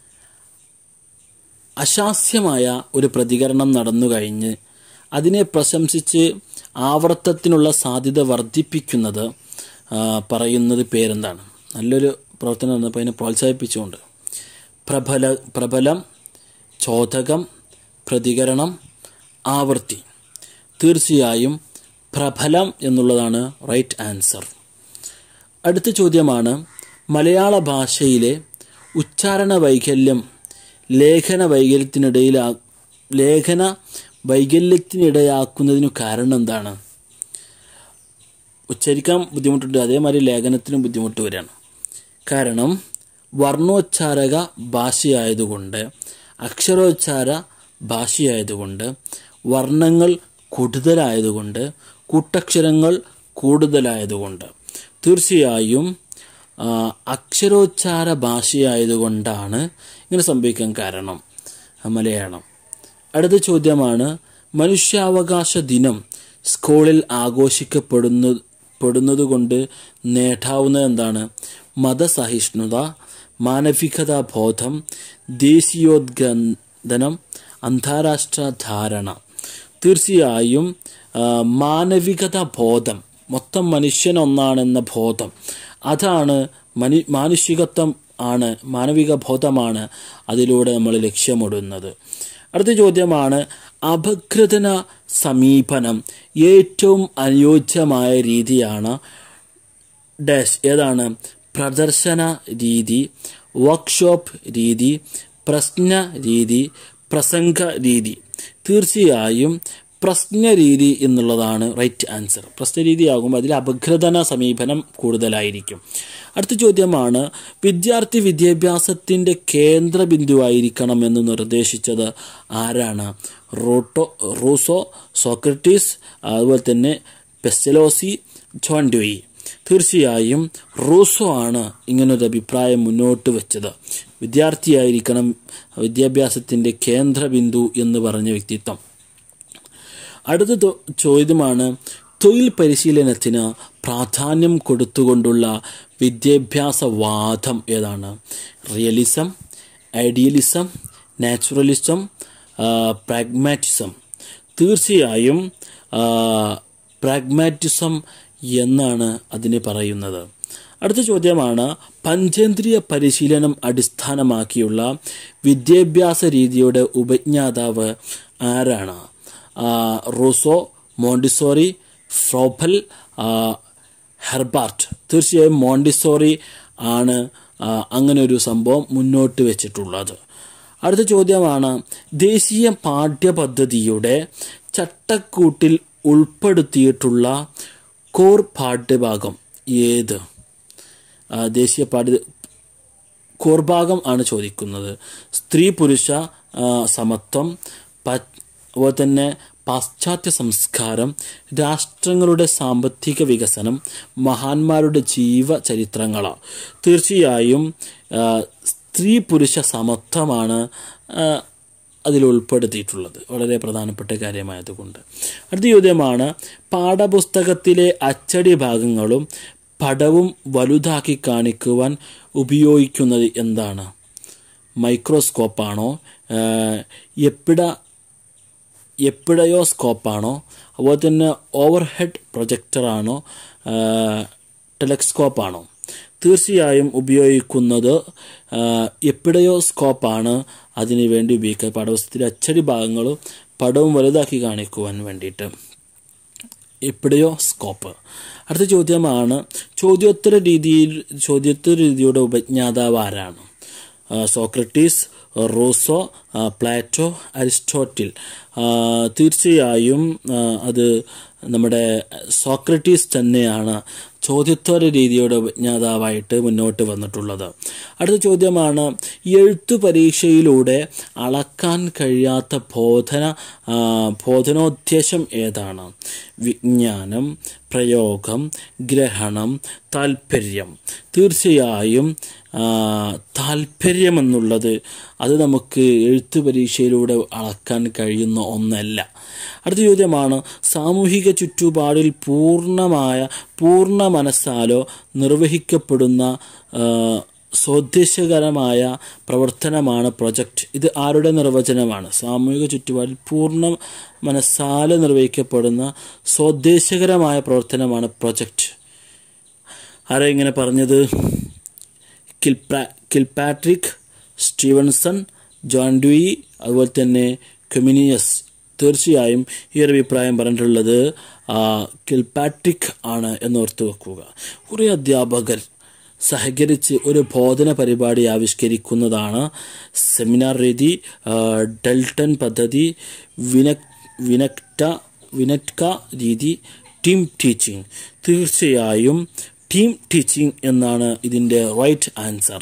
അശാസ്യമായ ഒരു പ്രതികരണം നടന്നു കഴിഞ്ഞ് അതിനെ പ്രശംസിച്ച് ആവർത്തത്തിനുള്ള സാധ്യത വർദ്ധിപ്പിക്കുന്നത് ആ, പറയുന്നത് പേരെന്താണ് നല്ലൊരു പ്രവർത്തനം നടന്നപ്പോൾ അതിനെ പ്രോത്സാഹിപ്പിച്ചുകൊണ്ട് പ്രബല പ്രബലം ചോദകം പ്രതികരണം ആവർത്തി തീർച്ചയായും പ്രബലം എന്നുള്ളതാണ് റൈറ്റ് ആൻസർ അടുത്ത ചോദ്യമാണ് മലയാള ഭാഷയിലെ ഉച്ചാരണ വൈകല്യം ലേഖന വൈകല്യത്തിനിടയിൽ ലേഖന വൈകല്യത്തിനിടയാക്കുന്നതിനു കാരണം എന്താണ് ഉച്ചരിക്കാൻ ബുദ്ധിമുട്ടുണ്ട് അതേമാതിരി ലേഖനത്തിനും ബുദ്ധിമുട്ട് വരികയാണ് കാരണം വർണ്ണോച്ചാരക ഭാഷയായതുകൊണ്ട് അക്ഷരോച്ചാര ഭാഷയായതുകൊണ്ട് വർണ്ണങ്ങൾ കൂടുതലായതുകൊണ്ട് കൂട്ടക്ഷരങ്ങൾ കൂടുതലായതുകൊണ്ട് തീർച്ചയായും ആ, അക്ഷരോച്ചാര ഭാഷയായതുകൊണ്ടാണ് ഇങ്ങനെ സംഭവിക്കാൻ കാരണം ആ, മലയാളം അടുത്ത ചോദ്യമാണ് മനുഷ്യാവകാശ ദിനം സ്കൂളിൽ ആഘോഷിക്കപ്പെടുന്ന പെടുന്നതുകൊണ്ട് നേടാവുന്നത് എന്താണ് മതസഹിഷ്ണുത മാനവികതാ ബോധം ദേശീയോദ്ഗ്രഥനം അന്താരാഷ്ട്ര ധാരണ തീർച്ചയായും ആ, മാനവികത ബോധം മൊത്തം മനുഷ്യൻ ഒന്നാണെന്ന ബോധം അതാണ് മനു മാനുഷികത്വം ആണ് മാനവിക ബോധമാണ് അതിലൂടെ നമ്മൾ ലക്ഷ്യമിടുന്നത് അടുത്ത ചോദ്യമാണ് അപഗ്രഥന സമീപനം ഏറ്റവും അനുയോജ്യമായ രീതിയാണ് ഡാഷ് ഏതാണ് പ്രദർശന രീതി വർക്ക്ഷോപ്പ് രീതി പ്രശ്ന രീതി പ്രസംഗ രീതി തീർച്ചയായും പ്രശ്ന രീതി എന്നുള്ളതാണ് റൈറ്റ് ആൻസർ പ്രശ്ന രീതിയാകുമ്പോൾ അതിൽ അപഗ്രഥന സമീപനം കൂടുതലായിരിക്കും അടുത്ത ചോദ്യമാണ് വിദ്യാർത്ഥി വിദ്യാഭ്യാസത്തിൻ്റെ കേന്ദ്ര ബിന്ദുവായിരിക്കണം എന്ന് നിർദ്ദേശിച്ചത് ആരാണ് റോട്ടോ റൂസോ സോക്രട്ടീസ് അതുപോലെ തന്നെ പെസ്റ്റലോസി ജോൺഡോയി തീർച്ചയായും റൂസോ ആണ് ഇങ്ങനൊരു അഭിപ്രായം മുന്നോട്ട് വെച്ചത് വിദ്യാർത്ഥിയായിരിക്കണം വിദ്യാഭ്യാസത്തിൻ്റെ കേന്ദ്രബിന്ദു എന്ന് പറഞ്ഞ വ്യക്തിത്വം അടുത്ത തൊ- ചോദ്യമാണ് തൊഴിൽ പരിശീലനത്തിന് പ്രാധാന്യം കൊടുത്തുകൊണ്ടുള്ള വിദ്യാഭ്യാസവാദം ഏതാണ് റിയലിസം ഐഡിയലിസം നാച്ചുറലിസം പ്രാഗ്മാറ്റിസം തീർച്ചയായും പ്രാഗ്മാറ്റിസം എന്നാണ് അതിന് പറയുന്നത് അടുത്ത ചോദ്യമാണ് പഞ്ചേന്ദ്രിയ പരിശീലനം അടിസ്ഥാനമാക്കിയുള്ള വിദ്യാഭ്യാസ രീതിയുടെ ഉപജ്ഞാതാവ് ആരാണ് ആ, റൂസോ മോണ്ടിസോറി ഫ്രോഫൽ ആ, ഹെർബാർട്ട് തീർച്ചയായും മോണ്ടിസോറി ആണ് ആ, അങ്ങനെ ഒരു സംഭവം മുന്നോട്ട് വെച്ചിട്ടുള്ളത് അടുത്ത ചോദ്യമാണ് ദേശീയ പാഠ്യപദ്ധതിയുടെ ചട്ടക്കൂട്ടിൽ ഉൾപ്പെടുത്തിയിട്ടുള്ള കോർ പാഠ്യഭാഗം ഏത് ആ, ദേശീയ പാഠ്യ കോർഭാഗം ആണ് ചോദിക്കുന്നത് സ്ത്രീ പുരുഷ ആ, സമത്വം പ- അതുപോലെ തന്നെ പാശ്ചാത്യ സംസ്കാരം രാഷ്ട്രങ്ങളുടെ സാമ്പത്തിക വികസനം മഹാന്മാരുടെ ജീവചരിത്രങ്ങൾ തീർച്ചയായും ആ, സ്ത്രീ പുരുഷ സമത്വമാണ് ആ, അതിൽ ഉൾപ്പെടുത്തിയിട്ടുള്ളത് വളരെ പ്രധാനപ്പെട്ട കാര്യമായതുകൊണ്ട് അടുത്ത ചോദ്യമാണ് പാഠപുസ്തകത്തിലെ അച്ചടി ഭാഗങ്ങളും പടവും വലുതാക്കി കാണിക്കുവാൻ ഉപയോഗിക്കുന്നത് എന്താണ് മൈക്രോസ്കോപ്പാണോ എപ്പിട എപ്പിടയോസ്കോപ്പാണോ അതുപോലെ തന്നെ ഓവർ ഹെഡ് പ്രൊജക്ടറാണോ ടെലക്സ്കോപ്പാണോ തീർച്ചയായും ഉപയോഗിക്കുന്നത് എപ്പിടയോസ്കോപ്പാണ് അതിനു വേണ്ടി ഉപയോഗിക്കുക പാഠപുസ്തകത്തിലെ അച്ചടി ഭാഗങ്ങളും പടവും വലുതാക്കി കാണിക്കുവാൻ വേണ്ടിയിട്ട് എപ്പിടയോ സ്കോപ്പ് അടുത്ത ചോദ്യമാണ് ചോദ്യോത്തര രീതിയിൽ ചോദ്യോത്തര രീതിയുടെ ഉപജ്ഞാതാവ് ആരാണ് ആ, സോക്രട്ടീസ് റൂസോ ആ, പ്ലാറ്റോ അരിസ്റ്റോട്ടിൽ ആ, തീർച്ചയായും ആ, അത് നമ്മുടെ സോക്രട്ടീസ് തന്നെയാണ് ചോദ്യോത്തര രീതിയുടെ ഉപജ്ഞാതാവായിട്ട് മുന്നോട്ട് വന്നിട്ടുള്ളത് അടുത്ത ചോദ്യമാണ് എഴുത്തു പരീക്ഷയിലൂടെ അളക്കാൻ കഴിയാത്ത ബോധന ആ, ബോധനോദ്ദേശം ഏതാണ് വിജ്ഞാനം പ്രയോഗം ഗ്രഹണം താല്പര്യം തീർച്ചയായും ആ, താല്പര്യം എന്നുള്ളത് അത് നമുക്ക് എഴുത്ത് പരീക്ഷയിലൂടെ അളക്കാൻ കഴിയുന്ന ഒന്നല്ല അടുത്ത ചോദ്യമാണ് സാമൂഹിക ചുറ്റുപാടിൽ പൂർണ്ണമായ പൂർണ്ണ മനസ്സാലോ നിർവഹിക്കപ്പെടുന്ന ആ, സ്വദേശകരമായ പ്രവർത്തനമാണ് പ്രൊജക്റ്റ് ഇത് ആരുടെ നിർവചനമാണ് സാമൂഹിക ചുറ്റുപാടിൽ പൂർണ്ണ മനസ്സാലെ നിർവഹിക്കപ്പെടുന്ന സ്വദേശകരമായ പ്രവർത്തനമാണ് പ്രൊജക്റ്റ് ആരാ ഇങ്ങനെ പറഞ്ഞത് കിൽപാ കിൽപാട്രിക് സ്റ്റീവൻസൺ ജോൺ ഡ്യൂയി അതുപോലെ തന്നെ കമ്യൂണിയസ് തീർച്ചയായും ഈ ഒരു അഭിപ്രായം പറഞ്ഞിട്ടുള്ളത് ആ, കിൽപാട്രിക് ആണ് എന്നോർത്ത് വെക്കുക കുറേ അധ്യാപകർ സഹകരിച്ച് ഒരു ബോധന പരിപാടി ആവിഷ്കരിക്കുന്നതാണ് സെമിനാർ രീതി ആ, ഡെൽട്ടൺ പദ്ധതി വിനക് വിനക്ട വിനക്ക രീതി ടീം ടീച്ചിങ് തീർച്ചയായും ടീം ടീച്ചിങ് എന്നാണ് ഇതിൻ്റെ റൈറ്റ് ആൻസർ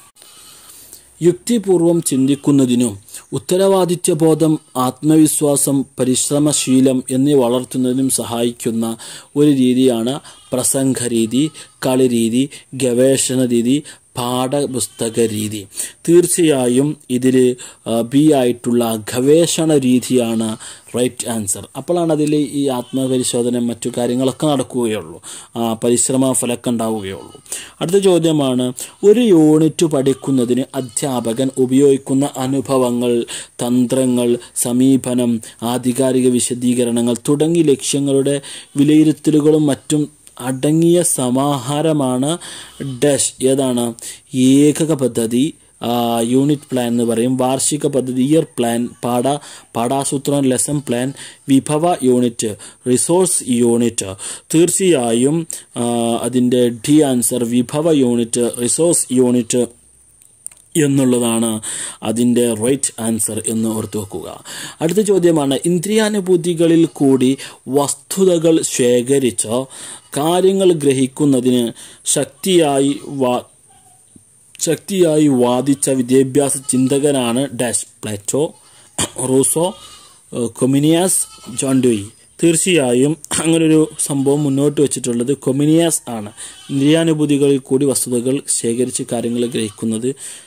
യുക്തിപൂർവം ചിന്തിക്കുന്നതിനും ഉത്തരവാദിത്വബോധം ആത്മവിശ്വാസം പരിശ്രമശീലം എന്നിവ വളർത്തുന്നതിനും സഹായിക്കുന്ന ഒരു രീതിയാണ് പ്രസംഗ രീതി കളി രീതി ഗവേഷണ രീതി പാഠപുസ്തക രീതി തീർച്ചയായും ഇതിൽ ബി ആയിട്ടുള്ള ഗവേഷണ രീതിയാണ് റൈറ്റ് ആൻസർ അപ്പോഴാണ് അതിൽ ഈ ആത്മപരിശോധന മറ്റു കാര്യങ്ങളൊക്കെ നടക്കുകയുള്ളൂ ആ, പരിശ്രമ ഫലമൊക്കെ ഉണ്ടാവുകയുള്ളൂ അടുത്ത ചോദ്യമാണ് ഒരു യൂണിറ്റ് പഠിക്കുന്നതിന് അധ്യാപകൻ ഉപയോഗിക്കുന്ന അനുഭവങ്ങൾ തന്ത്രങ്ങൾ സമീപനം ആധികാരിക വിശദീകരണങ്ങൾ തുടങ്ങി ലക്ഷ്യങ്ങളുടെ വിലയിരുത്തലുകളും മറ്റും അടങ്ങിയ സമാഹാരമാണ് ഡാഷ് ഏതാണ് ഏകക പദ്ധതി ആ, യൂണിറ്റ് പ്ലാൻ എന്ന് പറയും വാർഷിക പദ്ധതി ഇയർ പ്ലാൻ പാഠ പാഠാസൂത്രം ലെസൺ പ്ലാൻ വിഭവ യൂണിറ്റ് റിസോഴ്സ് യൂണിറ്റ് തീർച്ചയായും ആ, അതിൻ്റെ ഡി ആൻസർ വിഭവ യൂണിറ്റ് റിസോഴ്സ് യൂണിറ്റ് എന്നുള്ളതാണ് അതിൻ്റെ റൈറ്റ് ആൻസർ എന്ന് ഓർത്ത് വെക്കുക അടുത്ത ചോദ്യമാണ് ഇന്ദ്രിയാനുഭൂതികളിൽ കൂടി വസ്തുതകൾ ശേഖരിച്ച് കാര്യങ്ങൾ ഗ്രഹിക്കുന്നതിന് ശക്തിയായി വാ ശക്തിയായി വാദിച്ച വിദ്യാഭ്യാസ ചിന്തകനാണ് ഡാഷ് പ്ലാറ്റോ റൂസോ ഏഹ് കൊമിനിയാസ് ജോൺ ഡുയി തീർച്ചയായും അങ്ങനൊരു സംഭവം മുന്നോട്ട് വെച്ചിട്ടുള്ളത് കൊമിനിയാസ് ആണ് ഇന്ദ്രിയാനുഭൂതികളിൽ കൂടി വസ്തുതകൾ ശേഖരിച്ച് കാര്യങ്ങൾ ഗ്രഹിക്കുന്നത്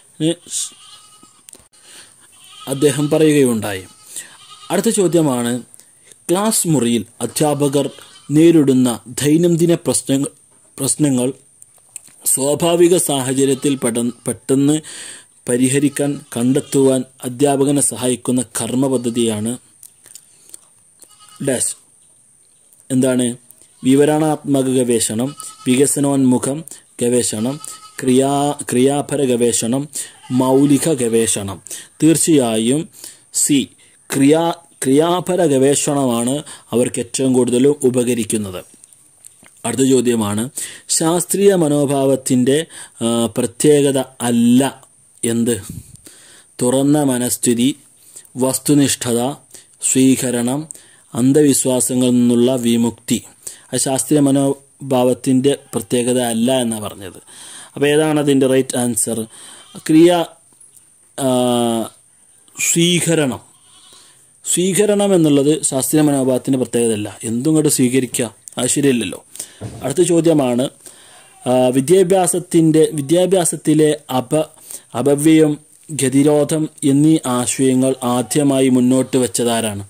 അദ്ദേഹം പറയുകയുണ്ടായി അടുത്ത ചോദ്യമാണ് ക്ലാസ് മുറിയിൽ അധ്യാപകർ നേരിടുന്ന ദൈനംദിന പ്രശ്നങ്ങൾ പ്രശ്നങ്ങൾ സ്വാഭാവിക സാഹചര്യത്തിൽ പെട പെട്ടെന്ന് പരിഹരിക്കാൻ കണ്ടെത്തുവാൻ അധ്യാപകനെ സഹായിക്കുന്ന കർമ്മ പദ്ധതിയാണ് ഡാഷ് എന്താണ് വിവരണാത്മക ഗവേഷണം വികസനോന്മുഖം ഗവേഷണം ക്രിയാ ക്രിയാപര ഗവേഷണം മൗലിക ഗവേഷണം തീർച്ചയായും സി ക്രിയാ ക്രിയാപര ഗവേഷണമാണ് അവർക്ക് ഏറ്റവും കൂടുതൽ ഉപകരിക്കുന്നത് അടുത്ത ചോദ്യമാണ് ശാസ്ത്രീയ മനോഭാവത്തിൻ്റെ ആ, പ്രത്യേകത അല്ല എന്ത് തുറന്ന മനസ്ഥിതി വസ്തുനിഷ്ഠത സ്വീകരണം അന്ധവിശ്വാസങ്ങളിൽ നിന്നുള്ള വിമുക്തി അത് ശാസ്ത്രീയ മനോഭാവത്തിൻ്റെ പ്രത്യേകത അല്ല എന്നാണ് പറഞ്ഞത് അപ്പോൾ ഏതാണ് അതിൻ്റെ റൈറ്റ് ആൻസർ ക്രിയ ആ, സ്വീകരണം സ്വീകരണം എന്നുള്ളത് ശാസ്ത്രീയ മനോഭാവത്തിൻ്റെ പ്രത്യേകതയല്ല എന്തും കൊണ്ട് സ്വീകരിക്കുക അത് ശരിയല്ലല്ലോ അടുത്ത ചോദ്യമാണ് ആ, വിദ്യാഭ്യാസത്തിൻ്റെ വിദ്യാഭ്യാസത്തിലെ അപ അപവ്യയം ഗതിരോധം എന്നീ ആശയങ്ങൾ ആദ്യമായി മുന്നോട്ട് വെച്ചതാരാണ്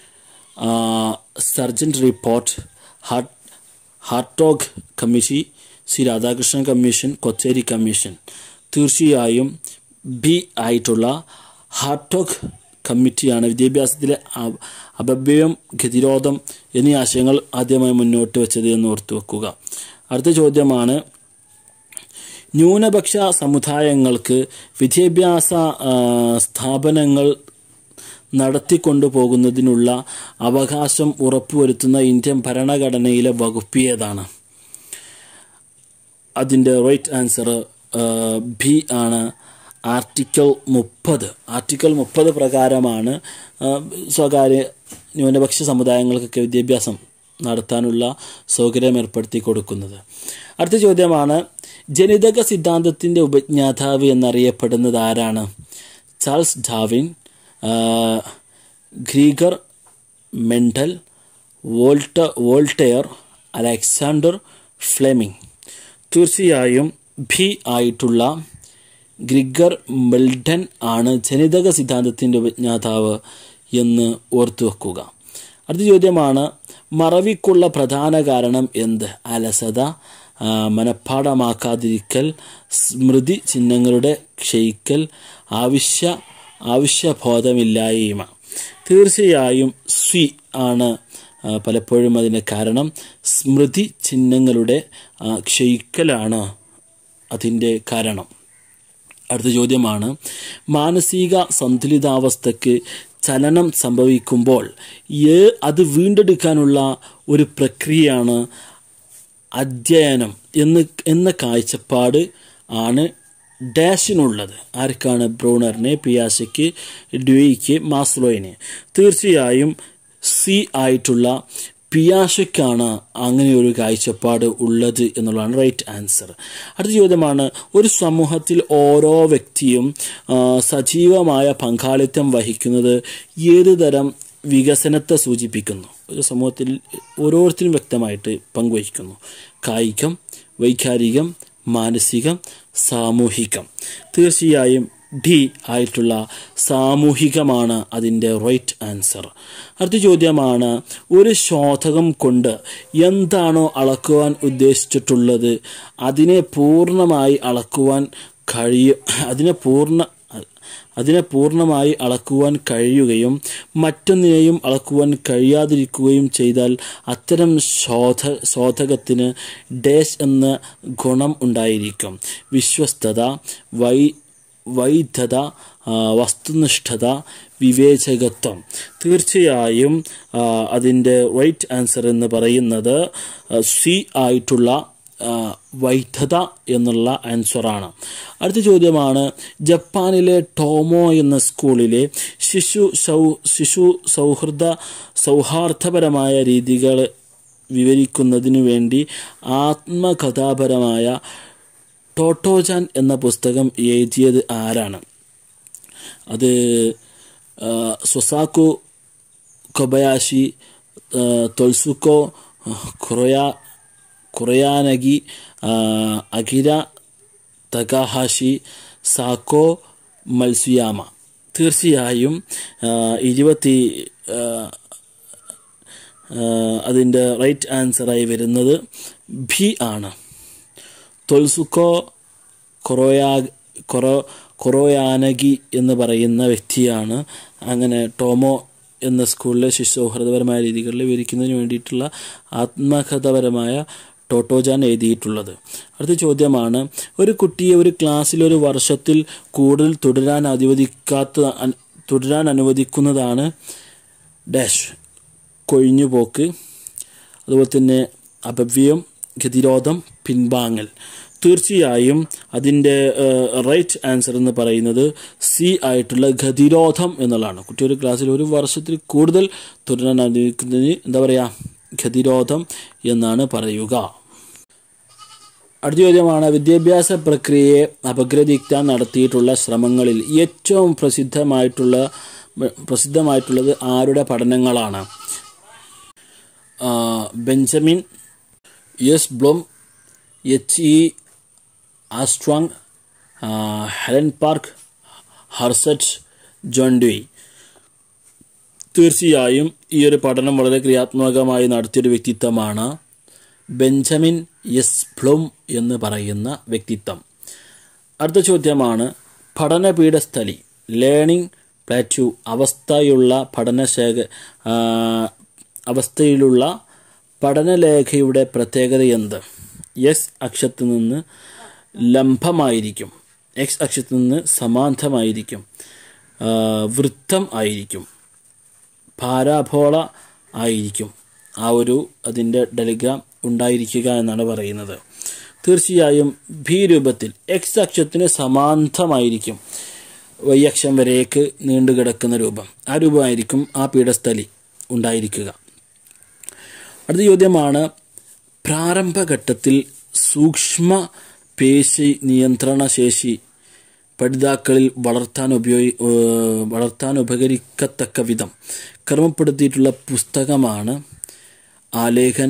സർജൻറ്റ് റിപ്പോർട്ട് ഹാർട്ട് Hartog commission C Radhakrishnan commission Kothari commission തീർച്ചയായും ബി ആയിട്ടുള്ള ഹാർട്ടോഗ് കമ്മിറ്റിയാണ് വിദ്യാഭ്യാസത്തിലെ അ- അപവ്യയം ഗതിരോധം എന്നീ ആശയങ്ങൾ ആദ്യമായി മുന്നോട്ട് വെച്ചത് എന്ന് ഓർത്തു വെക്കുക അടുത്ത ചോദ്യമാണ് ന്യൂനപക്ഷ സമുദായങ്ങൾക്ക് വിദ്യാഭ്യാസ ആ, സ്ഥാപനങ്ങൾ നടത്തിക്കൊണ്ടു പോകുന്നതിനുള്ള അവകാശം ഉറപ്പുവരുത്തുന്ന ഇന്ത്യൻ ഭരണഘടനയിലെ വകുപ്പ് ഏതാണ് അതിൻ്റെ റൈറ്റ് ആൻസർ ബി ആണ് ആർട്ടിക്കിൾ മുപ്പത് ആർട്ടിക്കിൾ മുപ്പത് പ്രകാരമാണ് ആ, സ്വകാര്യ ന്യൂനപക്ഷ സമുദായങ്ങൾക്കൊക്കെ വിദ്യാഭ്യാസം നടത്താനുള്ള സൗകര്യം ഏർപ്പെടുത്തി കൊടുക്കുന്നത് അടുത്ത ചോദ്യമാണ് ജനിതക സിദ്ധാന്തത്തിൻ്റെ ഉപജ്ഞാതാവ് എന്നറിയപ്പെടുന്നത് ആരാണ് ചാൾസ് ഡാവിൻ ആ, ഗ്രീഗർ മെൻഡൽ വോൾട്ട വോൾട്ടെയർ അലക്സാണ്ടർ ഫ്ലെമിംഗ് തീർച്ചയായും ഭി ആയിട്ടുള്ള ഗ്രിഗർ മെൽഡൻ ആണ് ജനിതക സിദ്ധാന്തത്തിൻ്റെ ഉപജ്ഞാതാവ് എന്ന് ഓർത്തു വെക്കുക അടുത്ത ചോദ്യമാണ് മറവിക്കുള്ള പ്രധാന കാരണം എന്ത് അലസത ആ, മനഃപ്പാടമാക്കാതിരിക്കൽ സ്മൃതി ചിഹ്നങ്ങളുടെ ക്ഷയിക്കൽ ആവശ്യ ആവശ്യബോധമില്ലായ്മ തീർച്ചയായും സ്വി ആണ് ആ, പലപ്പോഴും അതിന് കാരണം സ്മൃതി ചിഹ്നങ്ങളുടെ ആ, ക്ഷയിക്കലാണ് അതിൻ്റെ കാരണം അടുത്ത ചോദ്യമാണ് മാനസിക സന്തുലിതാവസ്ഥയ്ക്ക് ചലനം സംഭവിക്കുമ്പോൾ ഏ അത് വീണ്ടെടുക്കാനുള്ള ഒരു പ്രക്രിയയാണ് അധ്യയനം എന്ന് എന്ന കാഴ്ചപ്പാട് ആണ് ഡാഷിനുള്ളത് ആർക്കാണ് ബ്രൂണറിന് പിയാസയ്ക്ക് ഡ്യൂയിക്ക് മാസ്ലോയിന് തീർച്ചയായും സി ആയിട്ടുള്ള പിയാഷയ്ക്കാണ് അങ്ങനെ ഒരു കാഴ്ചപ്പാട് ഉള്ളത് എന്നുള്ളതാണ് റൈറ്റ് ആൻസർ അടുത്ത ചോദ്യമാണ് ഒരു സമൂഹത്തിൽ ഓരോ വ്യക്തിയും ആ, സജീവമായ പങ്കാളിത്തം വഹിക്കുന്നത് ഏത് തരം വികസനത്തെ സൂചിപ്പിക്കുന്നു ഒരു സമൂഹത്തിൽ ഓരോരുത്തരും വ്യക്തമായിട്ട് പങ്കുവഹിക്കുന്നു കായികം വൈകാരികം മാനസികം സാമൂഹികം തീർച്ചയായും ഡി ആയിട്ടുള്ള സാമൂഹികമാണ് അതിൻ്റെ റൈറ്റ് ആൻസർ അടുത്ത ചോദ്യമാണ് ഒരു ശോധകം കൊണ്ട് എന്താണോ അളക്കുവാൻ ഉദ്ദേശിച്ചിട്ടുള്ളത് അതിനെ പൂർണ്ണമായി അളക്കുവാൻ കഴിയും അതിനെ പൂർണ്ണ അതിനെ പൂർണ്ണമായി അളക്കുവാൻ കഴിയുകയും മറ്റൊന്നിനെയും അളക്കുവാൻ കഴിയാതിരിക്കുകയും ചെയ്താൽ അത്തരം ശോധ ശോധകത്തിന് ഡേഷ് എന്ന ഗുണം ഉണ്ടായിരിക്കും വിശ്വസ്തത വൈ വൈധത ആ, വസ്തുനിഷ്ഠത വിവേചകത്വം തീർച്ചയായും ആ, അതിൻ്റെ റൈറ്റ് ആൻസർ എന്ന് പറയുന്നത് സി ആയിട്ടുള്ള ആ, വൈധത എന്നുള്ള ആൻസറാണ് അടുത്ത ചോദ്യമാണ് ജപ്പാനിലെ ടോമോ എന്ന സ്കൂളിലെ ശിശു സൗ ശിശു സൗഹൃദ സൗഹാർദ്ദപരമായ രീതികൾ വിവരിക്കുന്നതിനു വേണ്ടി ആത്മകഥാപരമായ ടോട്ടോജാൻ എന്ന പുസ്തകം എഴുതിയത് ആരാണ് അത് ആ, സൊസാക്കു കൊബയാഷി ആ, തൊൽസുക്കോ കുറയാ കുറയാനഗി ആ, അകിര തകാഹാഷി സാക്കോ മത്സുയാമ തീർച്ചയായും ആ, ഇരുപത്തി ആ, ആ, അതിൻ്റെ റൈറ്റ് ആൻസറായി വരുന്നത് ഭി ആണ് തൊൽസുക്കോ കൊറോയാ കൊറോ കൊറോയാനഗി എന്ന് പറയുന്ന വ്യക്തിയാണ് അങ്ങനെ ടോമോ എന്ന സ്കൂളിലെ ശിശു സൗഹൃദപരമായ രീതികളിൽ വിവരിക്കുന്നതിന് വേണ്ടിയിട്ടുള്ള ആത്മകഥപരമായ ടോട്ടോജാൻ എഴുതിയിട്ടുള്ളത് അടുത്ത ചോദ്യമാണ് ഒരു കുട്ടിയെ ഒരു ക്ലാസ്സിൽ ഒരു വർഷത്തിൽ കൂടുതൽ തുടരാൻ അനുവദിക്കാത്ത അൻ- തുടരാൻ അനുവദിക്കുന്നതാണ് ഡാഷ് കൊഴിഞ്ഞുപോക്ക് അതുപോലെ തന്നെ അപവ്യയം ഗതിരോധം പിൻവാങ്ങൽ തീർച്ചയായും അതിൻ്റെ റൈറ്റ് ആൻസർ എന്ന് പറയുന്നത് സി ആയിട്ടുള്ള ഗതിരോധം എന്നുള്ളതാണ് കുട്ടി ഒരു ക്ലാസ്സിൽ ഒരു വർഷത്തിൽ കൂടുതൽ തുടരാൻ അനുവദിക്കുന്നതിന് എന്താ പറയുക ഗതിരോധം എന്നാണ് പറയുക അടുത്ത ചോദ്യമാണ് വിദ്യാഭ്യാസ പ്രക്രിയയെ അപഗ്രഥിക്കാൻ നടത്തിയിട്ടുള്ള ശ്രമങ്ങളിൽ ഏറ്റവും പ്രസിദ്ധമായിട്ടുള്ള പ്രസിദ്ധമായിട്ടുള്ളത് ആരുടെ പഠനങ്ങളാണ് ആ, Benjamin S Bloom H E Armstrong ആ, Helen Parkhurst John Dewey തീർച്ചയായും ഈ ഒരു പഠനം വളരെ ക്രിയാത്മകമായി നടത്തിയൊരു വ്യക്തിത്വമാണ് ബെഞ്ചമിൻ എസ് ബ്ലോം എന്ന് പറയുന്ന വ്യക്തിത്വം അടുത്ത ചോദ്യമാണ് പഠനപീഠസ്ഥലി ലേണിംഗ് പ്ലാറ്റ്യൂ അവസ്ഥയുള്ള പഠനശേഖ ആ, അവസ്ഥയിലുള്ള പഠനലേഖയുടെ പ്രത്യേകത എന്ത് എക്സ് അക്ഷത്തിൽ നിന്ന് ലംബമായിരിക്കും എക്സ് അക്ഷത്തിൽ നിന്ന് സമാന്തമായിരിക്കും ആ, വൃത്തം ആയിരിക്കും പാരാബോള ആയിരിക്കും ആ ഒരു അതിൻ്റെ ഡെലിഗ്രാം ഉണ്ടായിരിക്കുക എന്നാണ് പറയുന്നത് തീർച്ചയായും ഭീ രൂപത്തിൽ എക്സ് അക്ഷത്തിന് സമാന്തമായിരിക്കും വൈ അക്ഷം വരേക്ക് നീണ്ടുകിടക്കുന്ന രൂപം ആ രൂപമായിരിക്കും ആ പീഠസ്ഥലി ഉണ്ടായിരിക്കുക അടുത്ത ചോദ്യമാണ് പ്രാരംഭഘട്ടത്തിൽ സൂക്ഷ്മ പേശി നിയന്ത്രണ ശേഷി പഠിതാക്കളിൽ വളർത്താൻ ഉപയോഗി ഏഹ് വളർത്താൻ ഉപകരിക്കത്തക്ക വിധം ക്രമപ്പെടുത്തിയിട്ടുള്ള പുസ്തകമാണ് ആലേഖന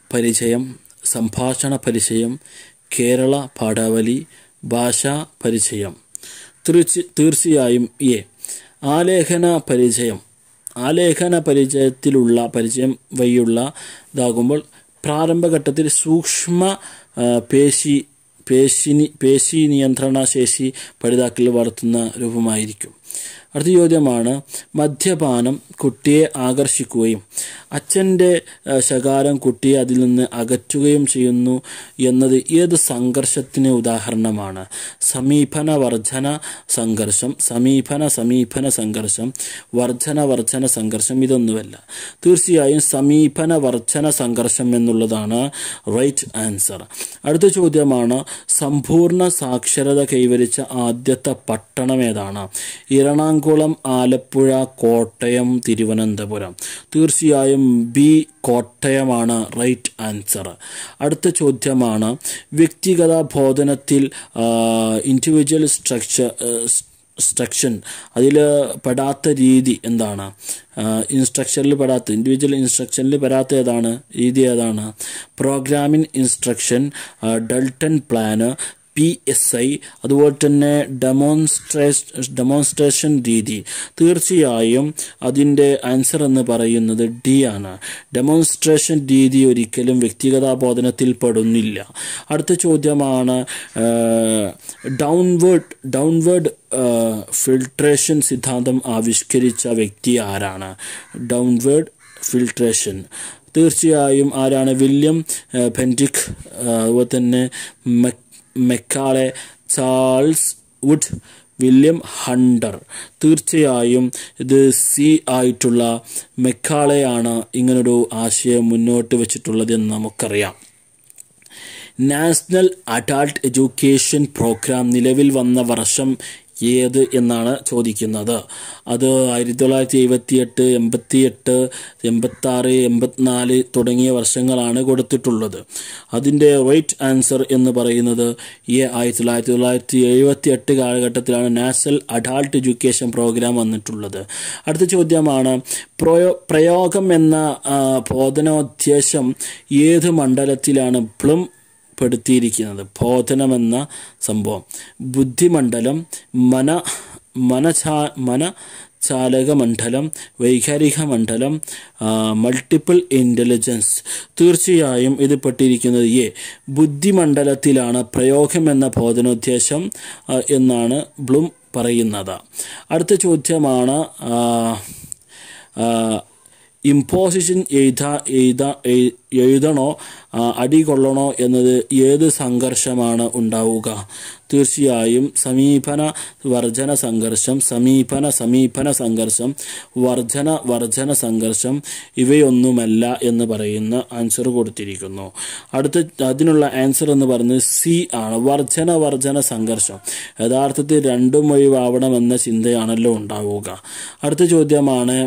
പരിചയം സംഭാഷണ പരിചയം കേരള പാഠാവലി ഭാഷാ പരിചയം തീർച്ച തീർച്ചയായും എ ആലേഖന പരിചയം ആലേഖന പരിചയത്തിലുള്ള പരിചയം വഴിയുള്ള ഇതാകുമ്പോൾ പ്രാരംഭഘട്ടത്തിൽ സൂക്ഷ്മ ആ, പേശി പേശി പേശി നിയന്ത്രണ ശേഷി പഠിതാക്കളിൽ വളർത്തുന്ന രൂപമായിരിക്കും അടുത്ത ചോദ്യമാണ് മദ്യപാനം കുട്ടിയെ ആകർഷിക്കുകയും അച്ഛൻ്റെ ആ, ശകാരം കുട്ടിയെ അതിൽ നിന്ന് അകറ്റുകയും ചെയ്യുന്നു എന്നത് ഏത് സംഘർഷത്തിന് ഉദാഹരണമാണ് സമീപന വർധന സംഘർഷം സമീപന സമീപന സംഘർഷം വർധന വർധന സംഘർഷം ഇതൊന്നുമല്ല തീർച്ചയായും സമീപന വർധന സംഘർഷം എന്നുള്ളതാണ് റൈറ്റ് ആൻസർ അടുത്ത ചോദ്യമാണ് സമ്പൂർണ്ണ സാക്ഷരത കൈവരിച്ച ആദ്യത്തെ പട്ടണം ഏതാണ് എറണാകുളം ആലപ്പുഴ കോട്ടയം തിരുവനന്തപുരം തീർച്ചയായും ബി കോട്ടയമാണ് റൈറ്റ് ആൻസർ അടുത്ത ചോദ്യമാണ് വ്യക്തിഗത ബോധനത്തിൽ ഇൻഡിവിജ്വൽ സ്ട്രക്ചർ സ്ട്രക്ഷൻ അതിൽ പെടാത്ത രീതി എന്താണ് ഇൻസ്ട്രക്ഷനിൽ പെടാത്ത ഇൻഡിവിജ്വൽ ഇൻസ്ട്രക്ഷനിൽ പെടാത്ത ഏതാണ് രീതി ഏതാണ് programming instruction Dalton plan P S I അതുപോലെ തന്നെ ഡെമോൺസ്ട്രേഷൻ ഡെമോൺസ്ട്രേഷൻ രീതി തീർച്ചയായും അതിൻ്റെ ആൻസർ എന്ന് പറയുന്നത് ഡി ആണ് ഡെമോൺസ്ട്രേഷൻ രീതി ഒരിക്കലും വ്യക്തിഗത ബോധനത്തിൽ പെടുന്നില്ല അടുത്ത ചോദ്യമാണ് ഡൗൺവേർഡ് ഡൗൺവേർഡ് ഫിൽട്രേഷൻ സിദ്ധാന്തം ആവിഷ്കരിച്ച വ്യക്തി ആരാണ് ഡൗൺവേർഡ് ഫിൽട്രേഷൻ തീർച്ചയായും ആരാണ് വില്യം പെൻഡിക് അതുപോലെ തന്നെ മെക് Macaulay Charles Wood William Hunter തീർച്ചയായും ഇത് സി ആയിട്ടുള്ള മെക്കാളെയാണ് ഇങ്ങനൊരു ആശയം മുന്നോട്ട് വെച്ചിട്ടുള്ളത് എന്ന് നമുക്കറിയാം നാഷണൽ അഡാൾട്ട് എഡ്യൂക്കേഷൻ പ്രോഗ്രാം നിലവിൽ വന്ന വർഷം ഏത് എന്നാണ് ചോദിക്കുന്നത് അത് ആയിരത്തി തൊള്ളായിരത്തി എഴുപത്തി എട്ട് എൺപത്തി എട്ട് എൺപത്തി ആറ് എൺപത്തിനാല് തുടങ്ങിയ വർഷങ്ങളാണ് കൊടുത്തിട്ടുള്ളത് അതിൻ്റെ റൈറ്റ് ആൻസർ എന്ന് പറയുന്നത് ഈ ആയിരത്തി തൊള്ളായിരത്തി തൊള്ളായിരത്തി എഴുപത്തി എട്ട് കാലഘട്ടത്തിലാണ് നാഷണൽ അഡാൾട്ട് എഡ്യൂക്കേഷൻ പ്രോഗ്രാം വന്നിട്ടുള്ളത് അടുത്ത ചോദ്യമാണ് പ്രയോ പ്രയോഗം എന്ന ആ, ബോധനോദ്ദേശം ഏത് മണ്ഡലത്തിലാണ് പ്ലം പെടുത്തിയിരിക്കുന്നത് ബോധനമെന്ന സംഭവം ബുദ്ധിമണ്ഡലം മന മനചാ മന ചാലക മണ്ഡലം വൈകാരിക മണ്ഡലം മൾട്ടിപ്പിൾ ഇൻ്റലിജൻസ് തീർച്ചയായും ഇത് പെട്ടിരിക്കുന്നത് എ ബുദ്ധിമണ്ഡലത്തിലാണ് പ്രയോഗം എന്ന ബോധനോദ്ദേശം ആ, എന്നാണ് ബ്ലൂം പറയുന്നത് അടുത്ത ചോദ്യമാണ് ആ, ആ, ഇമ്പോസിഷൻ എഴുതാ എഴുതാ എഴു- എഴുതണോ ആ, അടി കൊള്ളണോ എന്നത് ഏത് സംഘർഷമാണ് ഉണ്ടാവുക തീർച്ചയായും സമീപന വർജന സംഘർഷം സമീപന സമീപന സംഘർഷം വർജന വർജന സംഘർഷം ഇവയൊന്നുമല്ല എന്ന് പറയുന്ന ആൻസർ കൊടുത്തിരിക്കുന്നു അടുത്ത അതിനുള്ള ആൻസർ എന്ന് പറയുന്നത് സി ആണ് വർജന വർജന സംഘർഷം യഥാർത്ഥത്തിൽ രണ്ടും ഒഴിവാവണമെന്ന ചിന്തയാണല്ലോ ഉണ്ടാവുക അടുത്ത ചോദ്യമാണ്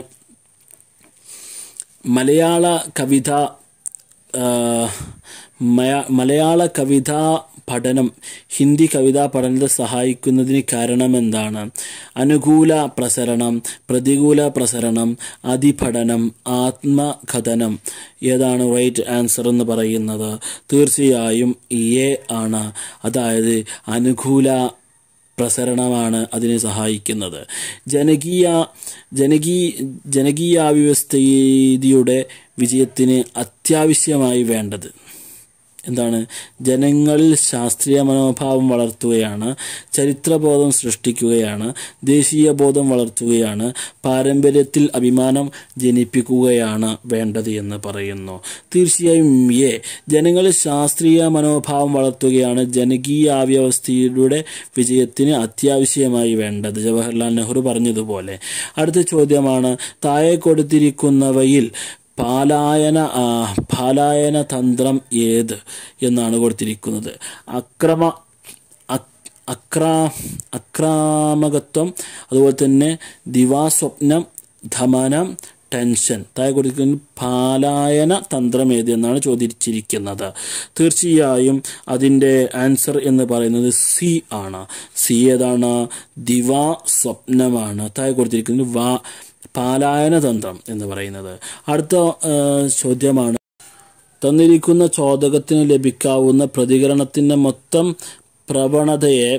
മലയാള കവിത ആ, മയ- മലയാള കവിതാ പഠനം ഹിന്ദി കവിതാ പഠനത്തെ സഹായിക്കുന്നതിന് കാരണം എന്താണ് അനുകൂല പ്രസരണം പ്രതികൂല പ്രസരണം അതിപഠനം ആത്മകഥനം ഏതാണ് റൈറ്റ് ആൻസർ എന്ന് പറയുന്നത് തീർച്ചയായും എ ആണ് അതായത് അനുകൂല പ്രസരണമാണ് അതിനെ സഹായിക്കുന്നത് ജനകീയ ജനകീ ജനകീയാവ്യവസ്ഥയുടെ വിജയത്തിന് അത്യാവശ്യമായി വേണ്ടത് എന്താണ് ജനങ്ങളിൽ ശാസ്ത്രീയ മനോഭാവം വളർത്തുകയാണ് ചരിത്രബോധം സൃഷ്ടിക്കുകയാണ് ദേശീയ ബോധം വളർത്തുകയാണ് പാരമ്പര്യത്തിൽ അഭിമാനം ജനിപ്പിക്കുകയാണ് വേണ്ടത് എന്ന് പറയുന്നു തീർച്ചയായും എ ജനങ്ങളിൽ ശാസ്ത്രീയ മനോഭാവം വളർത്തുകയാണ് ജനകീയാവ്യവസ്ഥയുടെ വിജയത്തിന് അത്യാവശ്യമായി വേണ്ടത് ജവഹർലാൽ നെഹ്റു പറഞ്ഞതുപോലെ അടുത്ത ചോദ്യമാണ് താഴെ കൊടുത്തിരിക്കുന്നവയിൽ പാലായന ആ, പാലായന തന്ത്രം ഏത് എന്നാണ് കൊടുത്തിരിക്കുന്നത് അക്രമ അക്- അക്രാ അക്രാമകത്വം അതുപോലെ തന്നെ ദിവാസ്വപ്നം ധമനം ടെൻഷൻ താഴെ കൊടുത്തിരിക്കുന്നത് പാലായന തന്ത്രം ഏത് എന്നാണ് ചോദിച്ചിരിക്കുന്നത് തീർച്ചയായും അതിൻ്റെ ആൻസർ എന്ന് പറയുന്നത് സി ആണ് സി ഏതാണ് ദിവാ സ്വപ്നമാണ് താഴെ കൊടുത്തിരിക്കുന്നത് വാ പാലായന തന്ത്രം എന്ന് പറയുന്നത് അടുത്ത ആ, ചോദ്യമാണ് തന്നിരിക്കുന്ന ചോദകത്തിന് ലഭിക്കാവുന്ന പ്രതികരണത്തിൻ്റെ മൊത്തം പ്രവണതയെ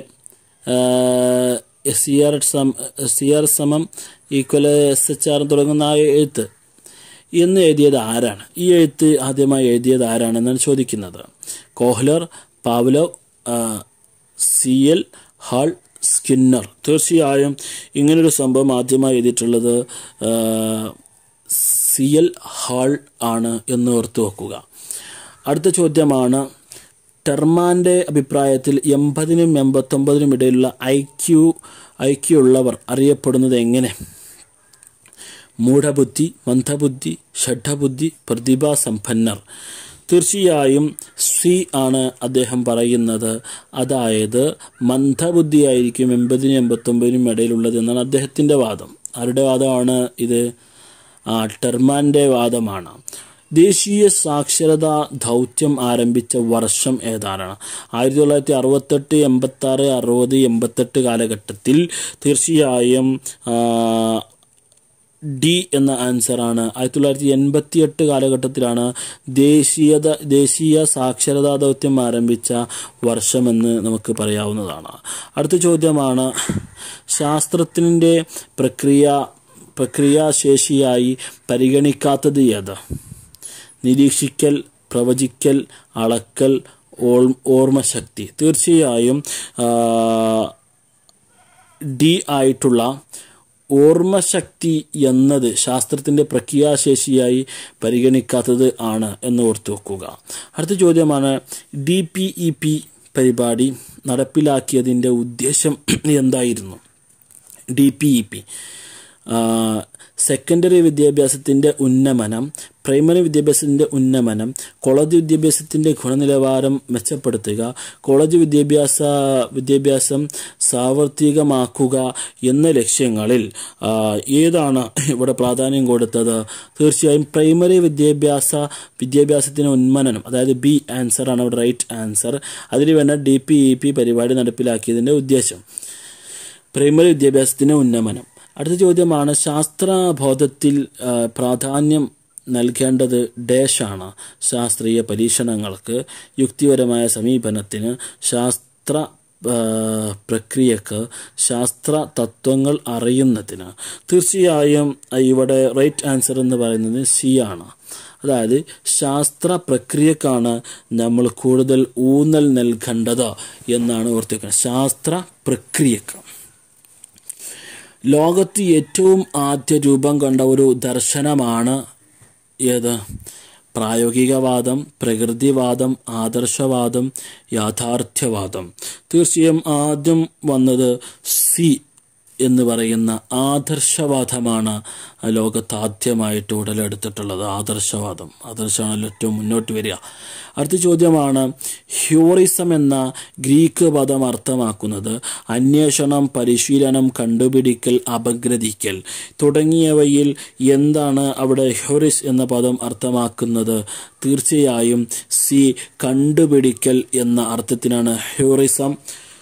സി ആർ സം സി ആർ സമം ഈക്വൽ എസ് എച്ച് ആർ തുടങ്ങുന്ന ആ എഴുത്ത് എന്ന് എഴുതിയത് ആരാണ് ഈ എഴുത്ത് ആദ്യമായി എഴുതിയത് ആരാണെന്നാണ് ചോദിക്കുന്നത് Kohler Pavlov C L Hull Skinner തീർച്ചയായും ഇങ്ങനൊരു സംഭവം ആദ്യമായി എഴുതിയിട്ടുള്ളത് സി എൽ ഹാൾ ആണ് എന്ന് ഓർത്തു വെക്കുക അടുത്ത ചോദ്യമാണ് ടെർമാൻ്റെ അഭിപ്രായത്തിൽ എൺപതിനും എൺപത്തൊമ്പതിനും ഇടയിലുള്ള ഐ ക്യു ഐ ക്യു ഉള്ളവർ അറിയപ്പെടുന്നത് എങ്ങനെ മൂഢബുദ്ധി മന്ദബുദ്ധി ഷഡ്ഢബുദ്ധി പ്രതിഭാസമ്പന്നർ തീർച്ചയായും സി ആണ് അദ്ദേഹം പറയുന്നത് അതായത് മന്ദബുദ്ധിയായിരിക്കും എൺപതിനും എൺപത്തൊമ്പതിനും ഇടയിലുള്ളത് എന്നാണ് അദ്ദേഹത്തിൻ്റെ വാദം ആരുടെ വാദമാണ് ഇത് ആ ടെർമാൻ്റെ വാദമാണ് ദേശീയ സാക്ഷരതാ ദൗത്യം ആരംഭിച്ച വർഷം ഏതാണ് ആയിരത്തി തൊള്ളായിരത്തി അറുപത്തെട്ട് എൺപത്തി ആറ് അറുപത് എൺപത്തെട്ട് കാലഘട്ടത്തിൽ തീർച്ചയായും ഡി എന്ന ആൻസറാണ് ആയിരത്തി തൊള്ളായിരത്തി എൺപത്തി എട്ട് കാലഘട്ടത്തിലാണ് ദേശീയത ദേശീയ സാക്ഷരതാ ദൗത്യം ആരംഭിച്ച വർഷമെന്ന് നമുക്ക് പറയാവുന്നതാണ് അടുത്ത ചോദ്യമാണ് ശാസ്ത്രത്തിൻ്റെ പ്രക്രിയ പ്രക്രിയാശേഷിയായി പരിഗണിക്കാത്തത് ഏത് നിരീക്ഷിക്കൽ പ്രവചിക്കൽ അളക്കൽ ഓൾ ഓർമ്മശക്തി തീർച്ചയായും ഡി ആയിട്ടുള്ള ഓർമ്മശക്തി എന്നത് ശാസ്ത്രത്തിൻ്റെ പ്രക്രിയാശേഷിയായി പരിഗണിക്കാത്തത് ആണ് എന്ന് ഓർത്തു വെക്കുക അടുത്ത ചോദ്യമാണ് ഡി പി ഇ പി പരിപാടി നടപ്പിലാക്കിയതിൻ്റെ ഉദ്ദേശം എന്തായിരുന്നു D P E P secondary വിദ്യാഭ്യാസത്തിൻ്റെ ഉന്നമനം പ്രൈമറി വിദ്യാഭ്യാസത്തിൻ്റെ ഉന്നമനം കോളേജ് വിദ്യാഭ്യാസത്തിൻ്റെ ഗുണനിലവാരം മെച്ചപ്പെടുത്തുക കോളേജ് വിദ്യാഭ്യാസ വിദ്യാഭ്യാസം സാർവത്രികമാക്കുക എന്ന ലക്ഷ്യങ്ങളിൽ ഏതാണ് ഇവിടെ പ്രാധാന്യം കൊടുത്തത് തീർച്ചയായും പ്രൈമറി വിദ്യാഭ്യാസ വിദ്യാഭ്യാസത്തിന് ഉന്മനനം അതായത് ബി ആൻസറാണ് ഇവിടെ റൈറ്റ് ആൻസർ അതിന് വേണ്ട ഡി പി ഇ പി പരിപാടി നടപ്പിലാക്കിയതിൻ്റെ ഉദ്ദേശം പ്രൈമറി വിദ്യാഭ്യാസത്തിന് ഉന്നമനം അടുത്ത ചോദ്യമാണ് ശാസ്ത്രബോധത്തിൽ പ്രാധാന്യം നൽകേണ്ടത് ഡേഷാണ് ശാസ്ത്രീയ പരീക്ഷണങ്ങൾക്ക് യുക്തിപരമായ സമീപനത്തിന് ശാസ്ത്ര പ്രക്രിയക്ക് ശാസ്ത്ര തത്വങ്ങൾ അറിയുന്നതിന് തീർച്ചയായും ഇവിടെ റൈറ്റ് ആൻസർ എന്ന് പറയുന്നത് സി ആണ് അതായത് ശാസ്ത്ര പ്രക്രിയക്കാണ് നമ്മൾ കൂടുതൽ ഊന്നൽ നൽകേണ്ടത് എന്നാണ് ഓർത്തിക്കുന്നത് ശാസ്ത്ര പ്രക്രിയക്ക് ലോകത്ത് ഏറ്റവും ആദ്യ രൂപം കണ്ട ഒരു ദർശനമാണ് ഏത് പ്രായോഗികവാദം പ്രകൃതിവാദം ആദർശവാദം യാഥാർത്ഥ്യവാദം തീർച്ചയായും ആദ്യം വന്നത് സി എന്ന് പറയുന്ന ആദർശവാദമാണ് ലോകത്ത് ആദ്യമായിട്ട് ഉടലെടുത്തിട്ടുള്ളത് ആദർശവാദം ആദർശമാണല്ലോ ഏറ്റവും മുന്നോട്ട് വരിക അടുത്ത ചോദ്യമാണ് ഹ്യൂറിസം എന്ന ഗ്രീക്ക് പദം അർത്ഥമാക്കുന്നത് അന്വേഷണം പരിശീലനം കണ്ടുപിടിക്കൽ അപഗ്രഥിക്കൽ തുടങ്ങിയവയിൽ എന്താണ് അവിടെ ഹ്യൂറിസ് എന്ന പദം അർത്ഥമാക്കുന്നത് തീർച്ചയായും സി കണ്ടുപിടിക്കൽ എന്ന അർത്ഥത്തിനാണ് ഹ്യൂറിസം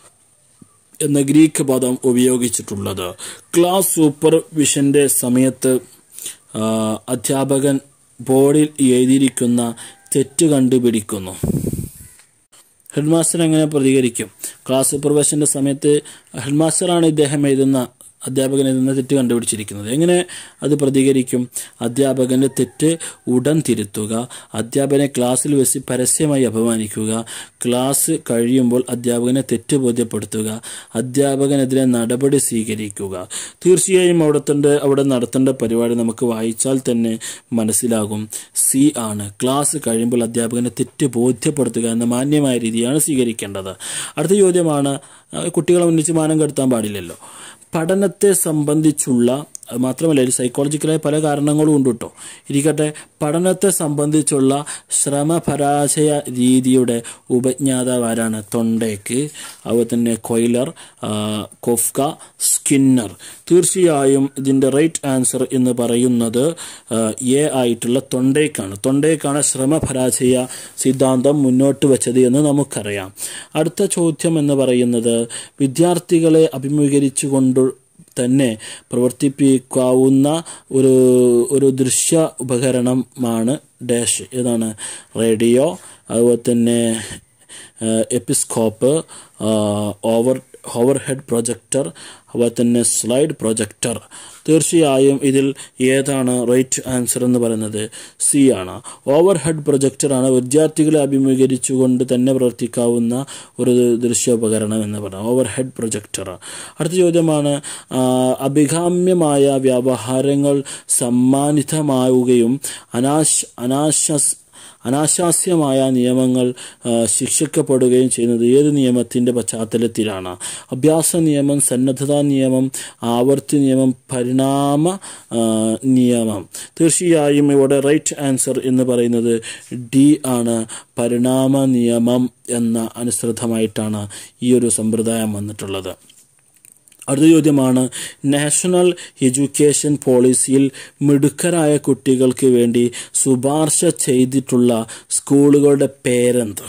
എന്ന ഗ്രീക്ക് പദം ഉപയോഗിച്ചിട്ടുള്ളത് ക്ലാസ് സൂപ്പർവിഷന്റെ സമയത്ത് അധ്യാപകൻ ബോർഡിൽ എഴുതിയിരിക്കുന്ന തെറ്റ് കണ്ടുപിടിക്കുന്നു ഹെഡ്മാസ്റ്റർ എങ്ങനെ പ്രതികരിക്കും ക്ലാസ് സൂപ്പർവിഷന്റെ സമയത്ത് ഹെഡ്മാസ്റ്ററാണ് ഇദ്ദേഹം എഴുതുന്ന അധ്യാപകൻ എഴുതുന്ന തെറ്റ് കണ്ടുപിടിച്ചിരിക്കുന്നത് എങ്ങനെ അത് പ്രതികരിക്കും അധ്യാപകൻ്റെ തെറ്റ് ഉടൻ തിരുത്തുക അധ്യാപകനെ ക്ലാസ്സിൽ വെച്ച് പരസ്യമായി അപമാനിക്കുക ക്ലാസ് കഴിയുമ്പോൾ അധ്യാപകനെ തെറ്റ് ബോധ്യപ്പെടുത്തുക അധ്യാപകനെതിരെ നടപടി സ്വീകരിക്കുക തീർച്ചയായും അവിടത്തെ അവിടെ നടത്തേണ്ട പരിപാടി നമുക്ക് വായിച്ചാൽ തന്നെ മനസ്സിലാകും സി ആണ് ക്ലാസ് കഴിയുമ്പോൾ അധ്യാപകനെ തെറ്റ് ബോധ്യപ്പെടുത്തുക എന്ന മാന്യമായ രീതിയാണ് സ്വീകരിക്കേണ്ടത് അടുത്ത ചോദ്യമാണ് കുട്ടികളെ ഒന്നിച്ച് മാനം കെടുത്താൻ പാടില്ലല്ലോ പഠനത്തെ സംബന്ധിച്ചുള്ള മാത്രമല്ല ഒരു സൈക്കോളജിക്കലായ പല കാരണങ്ങളും ഉണ്ട് കേട്ടോ ഇരിക്കട്ടെ പഠനത്തെ സംബന്ധിച്ചുള്ള ശ്രമപരാജയ രീതിയുടെ ഉപജ്ഞാതാവ് ആരാണ് തൊണ്ടേക്ക് അതുപോലെ തന്നെ കൊയിലർ കൊഫ്ക സ്കിന്നർ തീർച്ചയായും ഇതിൻ്റെ റൈറ്റ് ആൻസർ എന്ന് പറയുന്നത് എ ആയിട്ടുള്ള തൊണ്ടേക്കാണ് തൊണ്ടേക്കാണ് ശ്രമപരാജയ സിദ്ധാന്തം മുന്നോട്ട് വെച്ചത് എന്ന് നമുക്കറിയാം അടുത്ത ചോദ്യം എന്ന് പറയുന്നത് വിദ്യാർത്ഥികളെ അഭിമുഖീകരിച്ചുകൊണ്ട് തന്നെ പ്രവർത്തിപ്പിക്കാവുന്ന ഒരു ഒരു ദൃശ്യ ഉപകരണമാണ് ഡാഷ് ഏതാണ് റേഡിയോ അതുപോലെ തന്നെ episcope over overhead projector അതുപോലെ തന്നെ സ്ലൈഡ് പ്രൊജക്ടർ തീർച്ചയായും ഇതിൽ ഏതാണ് റൈറ്റ് ആൻസർ എന്ന് പറയുന്നത് സി ആണ് ഓവർ ഹെഡ് പ്രൊജക്ടറാണ് വിദ്യാർത്ഥികളെ അഭിമുഖീകരിച്ചുകൊണ്ട് തന്നെ പ്രവർത്തിക്കാവുന്ന ഒരു ദൃശ്യോപകരണം എന്ന് പറയുന്നത് ഓവർ ഹെഡ് പ്രൊജക്ടർ അടുത്ത ചോദ്യമാണ് ആ, അഭികാമ്യമായ വ്യവഹാരങ്ങൾ സമ്മാനിതമാവുകയും അനാശ അനാശാസ് അനാശാസ്യമായ നിയമങ്ങൾ ആ, ശിക്ഷിക്കപ്പെടുകയും ചെയ്യുന്നത് ഏത് നിയമത്തിൻ്റെ പശ്ചാത്തലത്തിലാണ് അഭ്യാസ നിയമം സന്നദ്ധതാ നിയമം ആവർത്തി നിയമം പരിണാമ ആ, നിയമം തീർച്ചയായും ഇവിടെ റൈറ്റ് ആൻസർ എന്ന് പറയുന്നത് ഡി ആണ് പരിണാമ നിയമം എന്ന അനുസൃതമായിട്ടാണ് ഈ ഒരു സമ്പ്രദായം വന്നിട്ടുള്ളത് അടുത്ത ചോദ്യമാണ് നാഷണൽ എഡ്യൂക്കേഷൻ പോളിസിയിൽ മിടുക്കരായ കുട്ടികൾക്ക് വേണ്ടി ശുപാർശ ചെയ്തിട്ടുള്ള സ്കൂളുകളുടെ പേരെന്ത്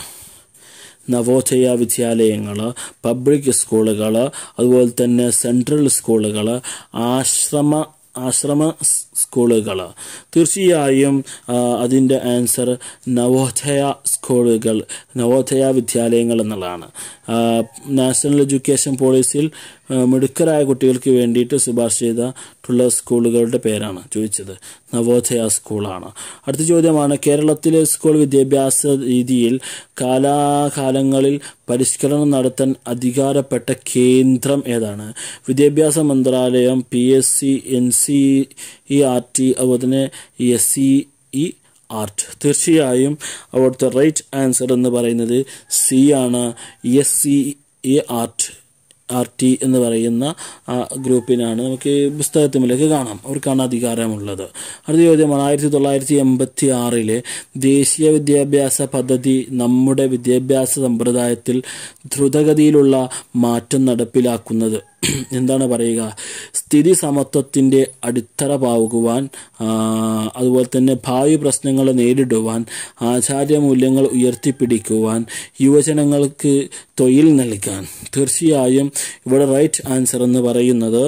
നവോദയ വിദ്യാലയങ്ങൾ പബ്ലിക് സ്കൂളുകൾ അതുപോലെ തന്നെ സെൻട്രൽ സ്കൂളുകൾ ആശ്രമ ആശ്രമ സ് സ്കൂളുകൾ തീർച്ചയായും ആ, അതിൻ്റെ ആൻസർ നവോദയ സ്കൂളുകൾ നവോദയ വിദ്യാലയങ്ങൾ എന്നുള്ളതാണ് ആ, നാഷണൽ എഡ്യൂക്കേഷൻ പോളിസിയിൽ ആ, മിടുക്കരായ കുട്ടികൾക്ക് വേണ്ടിയിട്ട് ശുപാർശ ചെയ്തിട്ടുള്ള സ്കൂളുകളുടെ പേരാണ് ചോദിച്ചത് നവോദയ സ്കൂളാണ് അടുത്ത ചോദ്യമാണ് കേരളത്തിലെ സ്കൂൾ വിദ്യാഭ്യാസ രീതിയിൽ കാലാകാലങ്ങളിൽ പരിഷ്കരണം നടത്താൻ അധികാരപ്പെട്ട കേന്ദ്രം ഏതാണ് വിദ്യാഭ്യാസ മന്ത്രാലയം P S C N C E R T അതുപോലെ തന്നെ എസ് സി ഇ ആർട്ട് തീർച്ചയായും അവിടുത്തെ റൈറ്റ് ആൻസർ എന്ന് പറയുന്നത് സി ആണ് S C E R R T എന്ന് പറയുന്ന ആ ഗ്രൂപ്പിനാണ് നമുക്ക് ഈ പുസ്തകത്തിലേക്ക് കാണാം അവർക്കാണ് അധികാരമുള്ളത് അടുത്ത ചോദ്യമാണ് ആയിരത്തി തൊള്ളായിരത്തി എൺപത്തി ആറിലെ ദേശീയ വിദ്യാഭ്യാസ പദ്ധതി നമ്മുടെ വിദ്യാഭ്യാസ സമ്പ്രദായത്തിൽ ദ്രുതഗതിയിലുള്ള മാറ്റം നടപ്പിലാക്കുന്നത് എന്താണ് പറയുക സ്ഥിതി സമത്വത്തിൻ്റെ അടിത്തറ പാകുവാൻ ആ, അതുപോലെ തന്നെ ഭാവി പ്രശ്നങ്ങളെ നേരിടുവാൻ ആചാര്യമൂല്യങ്ങൾ ഉയർത്തിപ്പിടിക്കുവാൻ യുവജനങ്ങൾക്ക് തൊഴിൽ നൽകാൻ തീർച്ചയായും ഇവിടെ റൈറ്റ് ആൻസർ എന്ന് പറയുന്നത്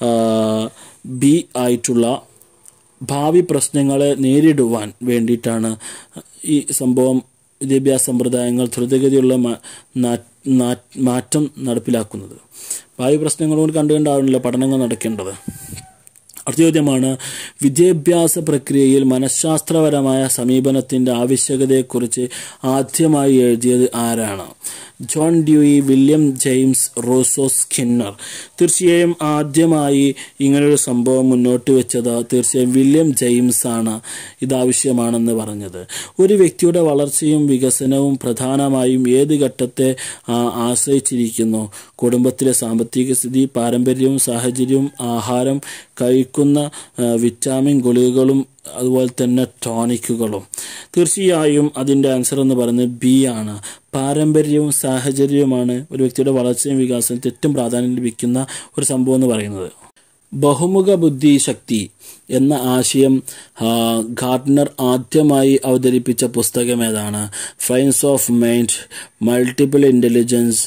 ബി ആയിട്ടുള്ള ഭാവി പ്രശ്നങ്ങളെ നേരിടുവാൻ വേണ്ടിയിട്ടാണ് ഈ സംഭവം വിദ്യാഭ്യാസ സമ്പ്രദായങ്ങൾ ദ്രുതഗതിയുള്ള മാ- നാ- നാ- മാറ്റം നടപ്പിലാക്കുന്നത് ഭാവി പ്രശ്നങ്ങളോട് കണ്ടുകൊണ്ടാണല്ലോ പഠനങ്ങൾ നടക്കേണ്ടത് അടുത്ത ചോദ്യമാണ് വിദ്യാഭ്യാസ പ്രക്രിയയിൽ മനഃശാസ്ത്രപരമായ സമീപനത്തിൻ്റെ ആവശ്യകതയെക്കുറിച്ച് ആദ്യമായി എഴുതിയത് ആരാണ് John Dewey William James Rousseau Skinner തീർച്ചയായും ആദ്യമായി ഇങ്ങനൊരു സംഭവം മുന്നോട്ട് വെച്ചത് തീർച്ചയായും വില്യം ജെയിംസ് ആണ് ഇതാവശ്യമാണെന്ന് പറഞ്ഞത് ഒരു വ്യക്തിയുടെ വളർച്ചയും വികസനവും പ്രധാനമായും ഏത് ഘട്ടത്തെ ആ, ആശ്രയിച്ചിരിക്കുന്നു കുടുംബത്തിലെ സാമ്പത്തിക സ്ഥിതി പാരമ്പര്യവും സാഹചര്യവും ആഹാരം കഴിക്കുന്ന ആ, വിറ്റാമിൻ ഗുളികകളും അതുപോലെ തന്നെ ടോണിക്കുകളും തീർച്ചയായും അതിൻ്റെ ആൻസർ എന്ന് പറയുന്നത് ബി ആണ് പാരമ്പര്യവും സാഹചര്യവുമാണ് ഒരു വ്യക്തിയുടെ വളർച്ചയും വികാസത്തിന് ഏറ്റവും പ്രാധാന്യം ലഭിക്കുന്ന ഒരു സംഭവം എന്ന് പറയുന്നത് ബഹുമുഖ ബുദ്ധി ശക്തി എന്ന ആശയം ആ, ഗാർഡ്നർ ആദ്യമായി അവതരിപ്പിച്ച പുസ്തകം ഏതാണ് frames of mind multiple intelligence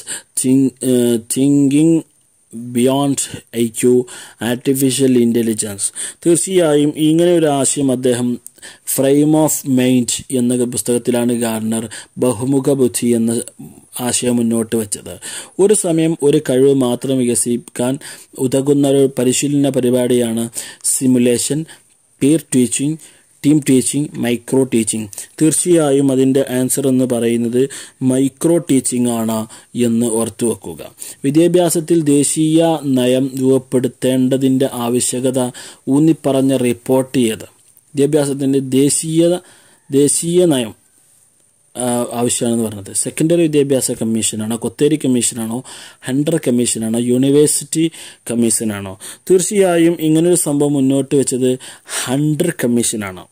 thinking beyond I Q artificial intelligence തീർച്ചയായും ഇങ്ങനെ ഒരു ആശയം അദ്ദേഹം ഫ്രെയിം ഓഫ് മൈൻഡ് എന്ന പുസ്തകത്തിലാണ് ഗാർഡനർ ബഹുമുഖ ബുദ്ധി എന്ന ആശയം മുന്നോട്ട് വെച്ചത് ഒരു സമയം ഒരു കഴിവ് മാത്രം വികസിപ്പിക്കാൻ ഉതകുന്ന ഒരു പരിശീലന പരിപാടിയാണ് simulation peer teaching team teaching micro teaching തീർച്ചയായും അതിൻ്റെ ആൻസർ എന്ന് പറയുന്നത് മൈക്രോ ടീച്ചിങ് ആണ് എന്ന് ഓർത്തു വെക്കുക വിദ്യാഭ്യാസത്തിൽ ദേശീയ നയം രൂപപ്പെടുത്തേണ്ടതിൻ്റെ ആവശ്യകത ഊന്നിപ്പറഞ്ഞ റിപ്പോർട്ട് ചെയ്ത് വിദ്യാഭ്യാസത്തിൻ്റെ ദേശീയ ദേശീയ നയം ആ, ആവശ്യമാണെന്ന് പറഞ്ഞത് സെക്കൻഡറി വിദ്യാഭ്യാസ കമ്മീഷനാണോ കൊത്തേരി കമ്മീഷനാണോ ഹണ്ടർ കമ്മീഷനാണോ യൂണിവേഴ്സിറ്റി കമ്മീഷനാണോ തീർച്ചയായും ഇങ്ങനൊരു സംഭവം മുന്നോട്ട് വെച്ചത് ഹണ്ടർ കമ്മീഷനാണ്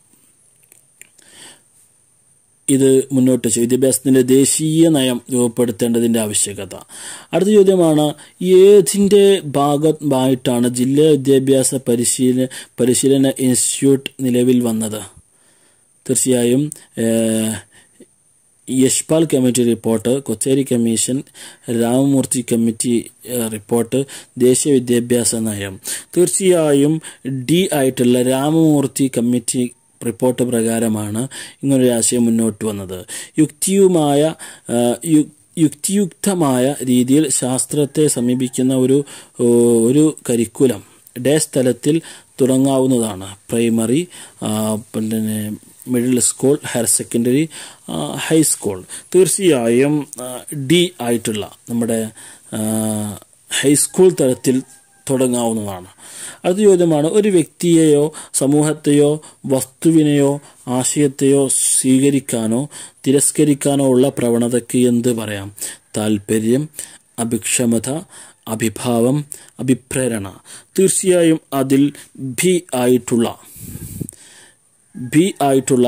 ഇത് മുന്നോട്ട് വെച്ചു വിദ്യാഭ്യാസത്തിൻ്റെ ദേശീയ നയം രൂപപ്പെടുത്തേണ്ടതിൻ്റെ ആവശ്യകത അടുത്ത ചോദ്യമാണ് ഏതിൻ്റെ ഭാഗമായിട്ടാണ് ജില്ലാ വിദ്യാഭ്യാസ പരിശീലന പരിശീലന ഇൻസ്റ്റിറ്റ്യൂട്ട് നിലവിൽ വന്നത് തീർച്ചയായും ഏഹ്, Yashpal committee report Kothari commission Ramamurthy committee ഏഹ്, റിപ്പോർട്ട് ദേശീയ വിദ്യാഭ്യാസ നയം തീർച്ചയായും ഡി ആയിട്ടുള്ള രാമമൂർത്തി കമ്മിറ്റി റിപ്പോർട്ട് പ്രകാരമാണ് ഇങ്ങനൊരു ആശയം മുന്നോട്ട് വന്നത് യുക്തിയുമായ ആ, യു- യുക്തിയുക്തമായ രീതിയിൽ ശാസ്ത്രത്തെ സമീപിക്കുന്ന ഒരു ഓ, ഒരു കരിക്കുലം ഡേസ് തലത്തിൽ തുടങ്ങാവുന്നതാണ് പ്രൈമറി ആ, പിന്നെ മിഡിൽ സ്കൂൾ ഹയർ സെക്കൻഡറി ആ, ഹൈസ്കൂൾ തീർച്ചയായും ആ, ഡി ആയിട്ടുള്ള നമ്മുടെ ആ, ഹൈസ്കൂൾ തലത്തിൽ തുടങ്ങാവുന്നതാണ് അടുത്ത ചോദ്യമാണ് ഒരു വ്യക്തിയെയോ സമൂഹത്തെയോ വസ്തുവിനെയോ ആശയത്തെയോ സ്വീകരിക്കാനോ തിരസ്കരിക്കാനോ ഉള്ള പ്രവണതയ്ക്ക് എന്ത് പറയാം താല്പര്യം അഭിക്ഷമത അഭിഭാവം അഭിപ്രേരണ തീർച്ചയായും അതിൽ ഭി ആയിട്ടുള്ള ഭി ആയിട്ടുള്ള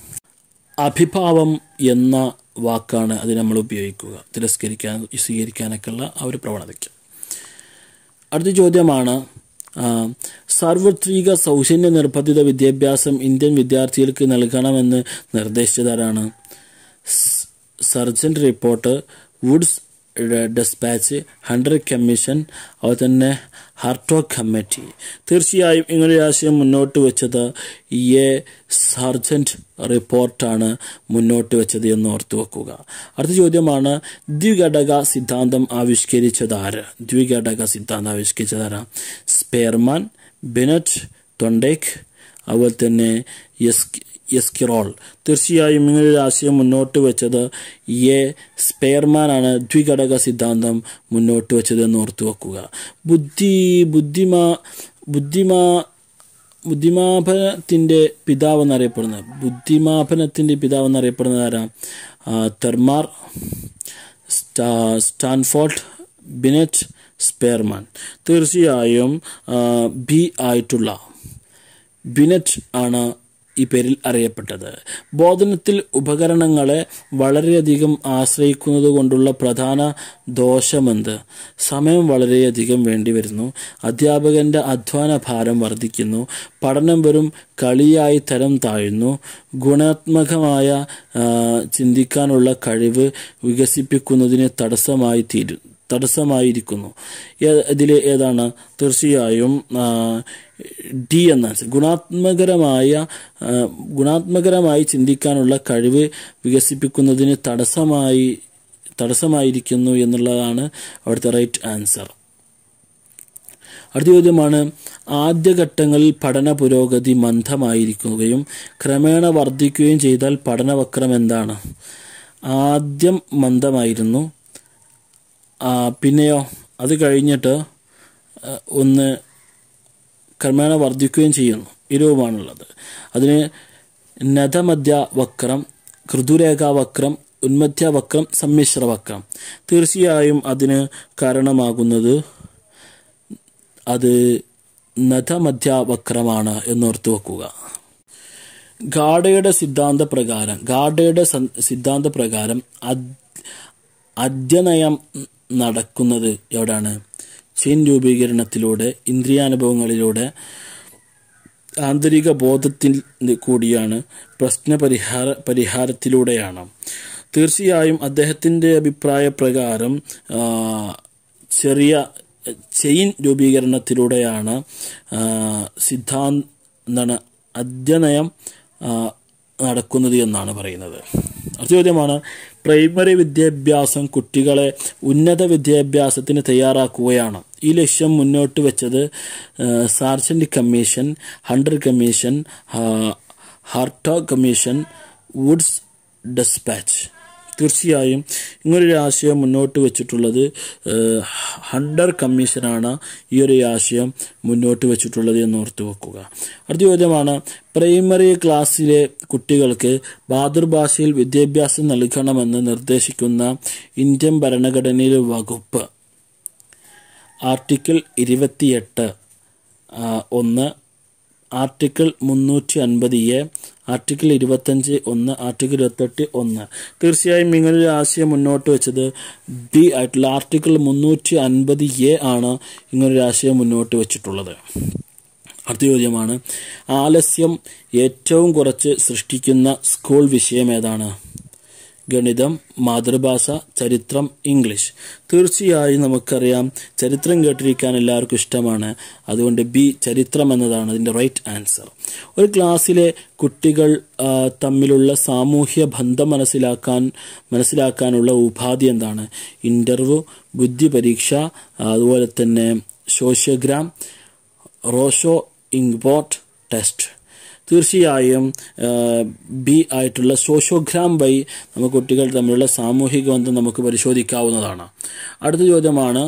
അഭിഭാവം എന്ന വാക്കാണ് അത് നമ്മൾ ഉപയോഗിക്കുക തിരസ്കരിക്കാൻ സ്വീകരിക്കാനൊക്കെയുള്ള ആ ഒരു പ്രവണതയ്ക്ക് അടുത്ത ചോദ്യമാണ് ആ, സാർവത്രിക സൗജന്യ നിർബന്ധിത വിദ്യാഭ്യാസം ഇന്ത്യൻ വിദ്യാർത്ഥികൾക്ക് നൽകണമെന്ന് നിർദ്ദേശിച്ചതാരാണ് സ്- Sargent report Wood's despatch Hunter commission അതുപോലെ തന്നെ ഹാർട്ടോ കമ്മിറ്റി തീർച്ചയായും ഇങ്ങനൊരു ആശയം മുന്നോട്ട് വെച്ചത് എ സർജന്റ് റിപ്പോർട്ടാണ് മുന്നോട്ട് വെച്ചത് എന്ന് ഓർത്തു വെക്കുക അടുത്ത ചോദ്യമാണ് ദ്വിഘടക സിദ്ധാന്തം ആവിഷ്കരിച്ചതാര് ദ്വിഘടക സിദ്ധാന്തം ആവിഷ്കരിച്ചതാരാ സ്പെയർമാൻ ബെനറ്റ് തൊണ്ടേക്ക് അതുപോലെ തന്നെ യെസ് യെസ്കിറോൾ തീർച്ചയായും ഇങ്ങനൊരു ആശയം മുന്നോട്ട് വെച്ചത് എ സ്പെയർമാനാണ് ദ്വിഘടക സിദ്ധാന്തം മുന്നോട്ട് വെച്ചത് എന്ന് ഓർത്തു വെക്കുക ബുദ്ധി ബുദ്ധിമാ ബുദ്ധിമാ ബുദ്ധിമാപനത്തിൻ്റെ പിതാവ് എന്നറിയപ്പെടുന്നത് ബുദ്ധിമാപനത്തിൻ്റെ പിതാവ് എന്നറിയപ്പെടുന്നത് ആരാ ആ, തെർമാർ സ്റ്റാ സ്റ്റാൻഫോർഡ് ബിനറ്റ് സ്പെയർമാൻ തീർച്ചയായും ആ, ബി ആയിട്ടുള്ള ബിനറ്റ് ആണ് ഈ പേരിൽ അറിയപ്പെട്ടത് ബോധനത്തിൽ ഉപകരണങ്ങളെ വളരെയധികം ആശ്രയിക്കുന്നത് കൊണ്ടുള്ള പ്രധാന ദോഷമെന്ത് സമയം വളരെയധികം വേണ്ടിവരുന്നു അധ്യാപകന്റെ അധ്വാന ഭാരം വർദ്ധിക്കുന്നു പഠനം വെറും കളിയായി തരം താഴുന്നു ഗുണാത്മകമായ ആ, ചിന്തിക്കാനുള്ള കഴിവ് വികസിപ്പിക്കുന്നതിന് തടസ്സമായി തീരും തടസ്സമായിരിക്കുന്നു ഏ- ഇതിൽ ഏതാണ് തീർച്ചയായും ആ, ഡി എന്ന ആൻസർ ഗുണാത്മകരമായ ആ, ഗുണാത്മകരമായി ചിന്തിക്കാനുള്ള കഴിവ് വികസിപ്പിക്കുന്നതിന് തടസ്സമായി തടസ്സമായിരിക്കുന്നു എന്നുള്ളതാണ് അവിടുത്തെ റൈറ്റ് ആൻസർ അടുത്ത ചോദ്യമാണ് ആദ്യഘട്ടങ്ങളിൽ പഠന പുരോഗതി മന്ദമായിരിക്കുകയും ക്രമേണ വർദ്ധിക്കുകയും ചെയ്താൽ പഠനവക്രം എന്താണ് ആദ്യം മന്ദമായിരുന്നു ആ, പിന്നെയോ അത് കഴിഞ്ഞിട്ട് ആ, ഒന്ന് ക്രമേണ വർദ്ധിക്കുകയും ചെയ്യുന്നു ഈ രൂപമാണുള്ളത് അതിന് നദമധ്യ വക്രം ഋതുരേഖാവക്രം ഉന്മധ്യ വക്രം സമ്മിശ്ര വക്രം തീർച്ചയായും അതിന് കാരണമാകുന്നത് അത് നദമധ്യ വക്രമാണ് എന്നോർത്ത് വെക്കുക ഗാഡയുടെ സിദ്ധാന്ത പ്രകാരം ഗാഡയുടെ സൻ- സിദ്ധാന്ത പ്രകാരം അദ്- അധ്യനയം നടക്കുന്നത് എവിടെയാണ് ചെയിൻ രൂപീകരണത്തിലൂടെ ഇന്ദ്രിയാനുഭവങ്ങളിലൂടെ ആന്തരിക ബോധത്തിൽ കൂടിയാണ് പ്രശ്ന പരിഹാര പരിഹാരത്തിലൂടെയാണ് തീർച്ചയായും അദ്ദേഹത്തിൻ്റെ അഭിപ്രായ പ്രകാരം ആ, ചെറിയ ചെയിൻ രൂപീകരണത്തിലൂടെയാണ് ആ, സിദ്ധാന്ത എന്താണ് അധ്യനയം ആ, നടക്കുന്നത് എന്നാണ് പറയുന്നത് അടുത്ത ചോദ്യമാണ് പ്രൈമറി വിദ്യാഭ്യാസം കുട്ടികളെ ഉന്നത വിദ്യാഭ്യാസത്തിന് തയ്യാറാക്കുകയാണ് ഈ ലക്ഷ്യം മുന്നോട്ട് വെച്ചത് സാർജന്റ് കമ്മീഷൻ ഹണ്ടർ കമ്മീഷൻ ഹാ- ഹാർട്ടോ കമ്മീഷൻ വുഡ്സ് ഡെസ്പാച്ച് തീർച്ചയായും ഇങ്ങനൊരു ആശയം മുന്നോട്ട് വെച്ചിട്ടുള്ളത് ഏഹ്, ഹണ്ടർ കമ്മീഷനാണ് ഈ ഒരു ആശയം മുന്നോട്ട് വെച്ചിട്ടുള്ളത് എന്ന് ഓർത്ത് വെക്കുക അടുത്ത ചോദ്യമാണ് പ്രൈമറി ക്ലാസ്സിലെ കുട്ടികൾക്ക് മാതൃഭാഷയിൽ വിദ്യാഭ്യാസം നൽകണമെന്ന് നിർദ്ദേശിക്കുന്ന ഇന്ത്യൻ ഭരണഘടനയിലെ വകുപ്പ് ആർട്ടിക്കിൾ ഇരുപത്തിയെട്ട് ആ, ഒന്ന് ആർട്ടിക്കിൾ മുന്നൂറ്റി അൻപത് എ ആർട്ടിക്കിൾ ഇരുപത്തഞ്ച് ഒന്ന് ആർട്ടിക്കിൾ ഇരുപത്തെട്ട് ഒന്ന് തീർച്ചയായും ഇങ്ങനൊരു ആശയം മുന്നോട്ട് വെച്ചത് ബി ആയിട്ടുള്ള ആർട്ടിക്കിൾ മുന്നൂറ്റി അൻപത് എ ആണ് ഇങ്ങനൊരു ആശയം മുന്നോട്ട് വെച്ചിട്ടുള്ളത് അടുത്ത ചോദ്യമാണ് ആലസ്യം ഏറ്റവും കുറച്ച് സൃഷ്ടിക്കുന്ന സ്കൂൾ വിഷയം ഏതാണ് ഗണിതം മാതൃഭാഷ ചരിത്രം ഇംഗ്ലീഷ് തീർച്ചയായും നമുക്കറിയാം ചരിത്രം കേട്ടിരിക്കാൻ എല്ലാവർക്കും ഇഷ്ടമാണ് അതുകൊണ്ട് ബി ചരിത്രം എന്നതാണ് അതിൻ്റെ റൈറ്റ് ആൻസർ ഒരു ക്ലാസ്സിലെ കുട്ടികൾ ആ, തമ്മിലുള്ള സാമൂഹ്യ ബന്ധം മനസ്സിലാക്കാൻ മനസ്സിലാക്കാനുള്ള ഉപാധി എന്താണ് ഇൻ്റർവ്യൂ ബുദ്ധി പരീക്ഷ അതുപോലെ തന്നെ സോഷ്യോഗ്രാം റോഷോ ഇങ്പോർട്ട് ടെസ്റ്റ് തീർച്ചയായും ബി ആയിട്ടുള്ള സോഷ്യോഗ്രാം വഴി നമുക്ക് കുട്ടികൾ തമ്മിലുള്ള സാമൂഹിക ബന്ധം നമുക്ക് പരിശോധിക്കാവുന്നതാണ് അടുത്ത ചോദ്യമാണ്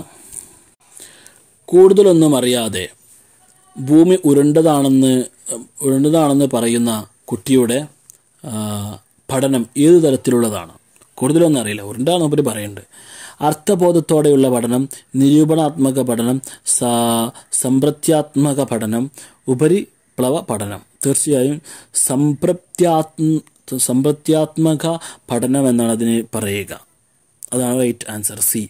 കൂടുതലൊന്നും അറിയാതെ ഭൂമി ഉരുണ്ടതാണെന്ന് ഉരുണ്ടതാണെന്ന് പറയുന്ന കുട്ടിയുടെ ആ, പഠനം ഏത് തരത്തിലുള്ളതാണ് കൂടുതലൊന്നും അറിയില്ല ഉരുണ്ടാന്ന് ഉപരി പറയുന്നുണ്ട് അർത്ഥബോധത്തോടെയുള്ള പഠനം നിരൂപണാത്മക പഠനം സ- സംപ്രത്യാത്മക പഠനം ഉപരിപ്ലവ പഠനം തീർച്ചയായും സംപ്രത്യാത്മ സംപ്രത്യാത്മക പഠനം എന്നാണ് അതിന് പറയുക അതാണ് right answer C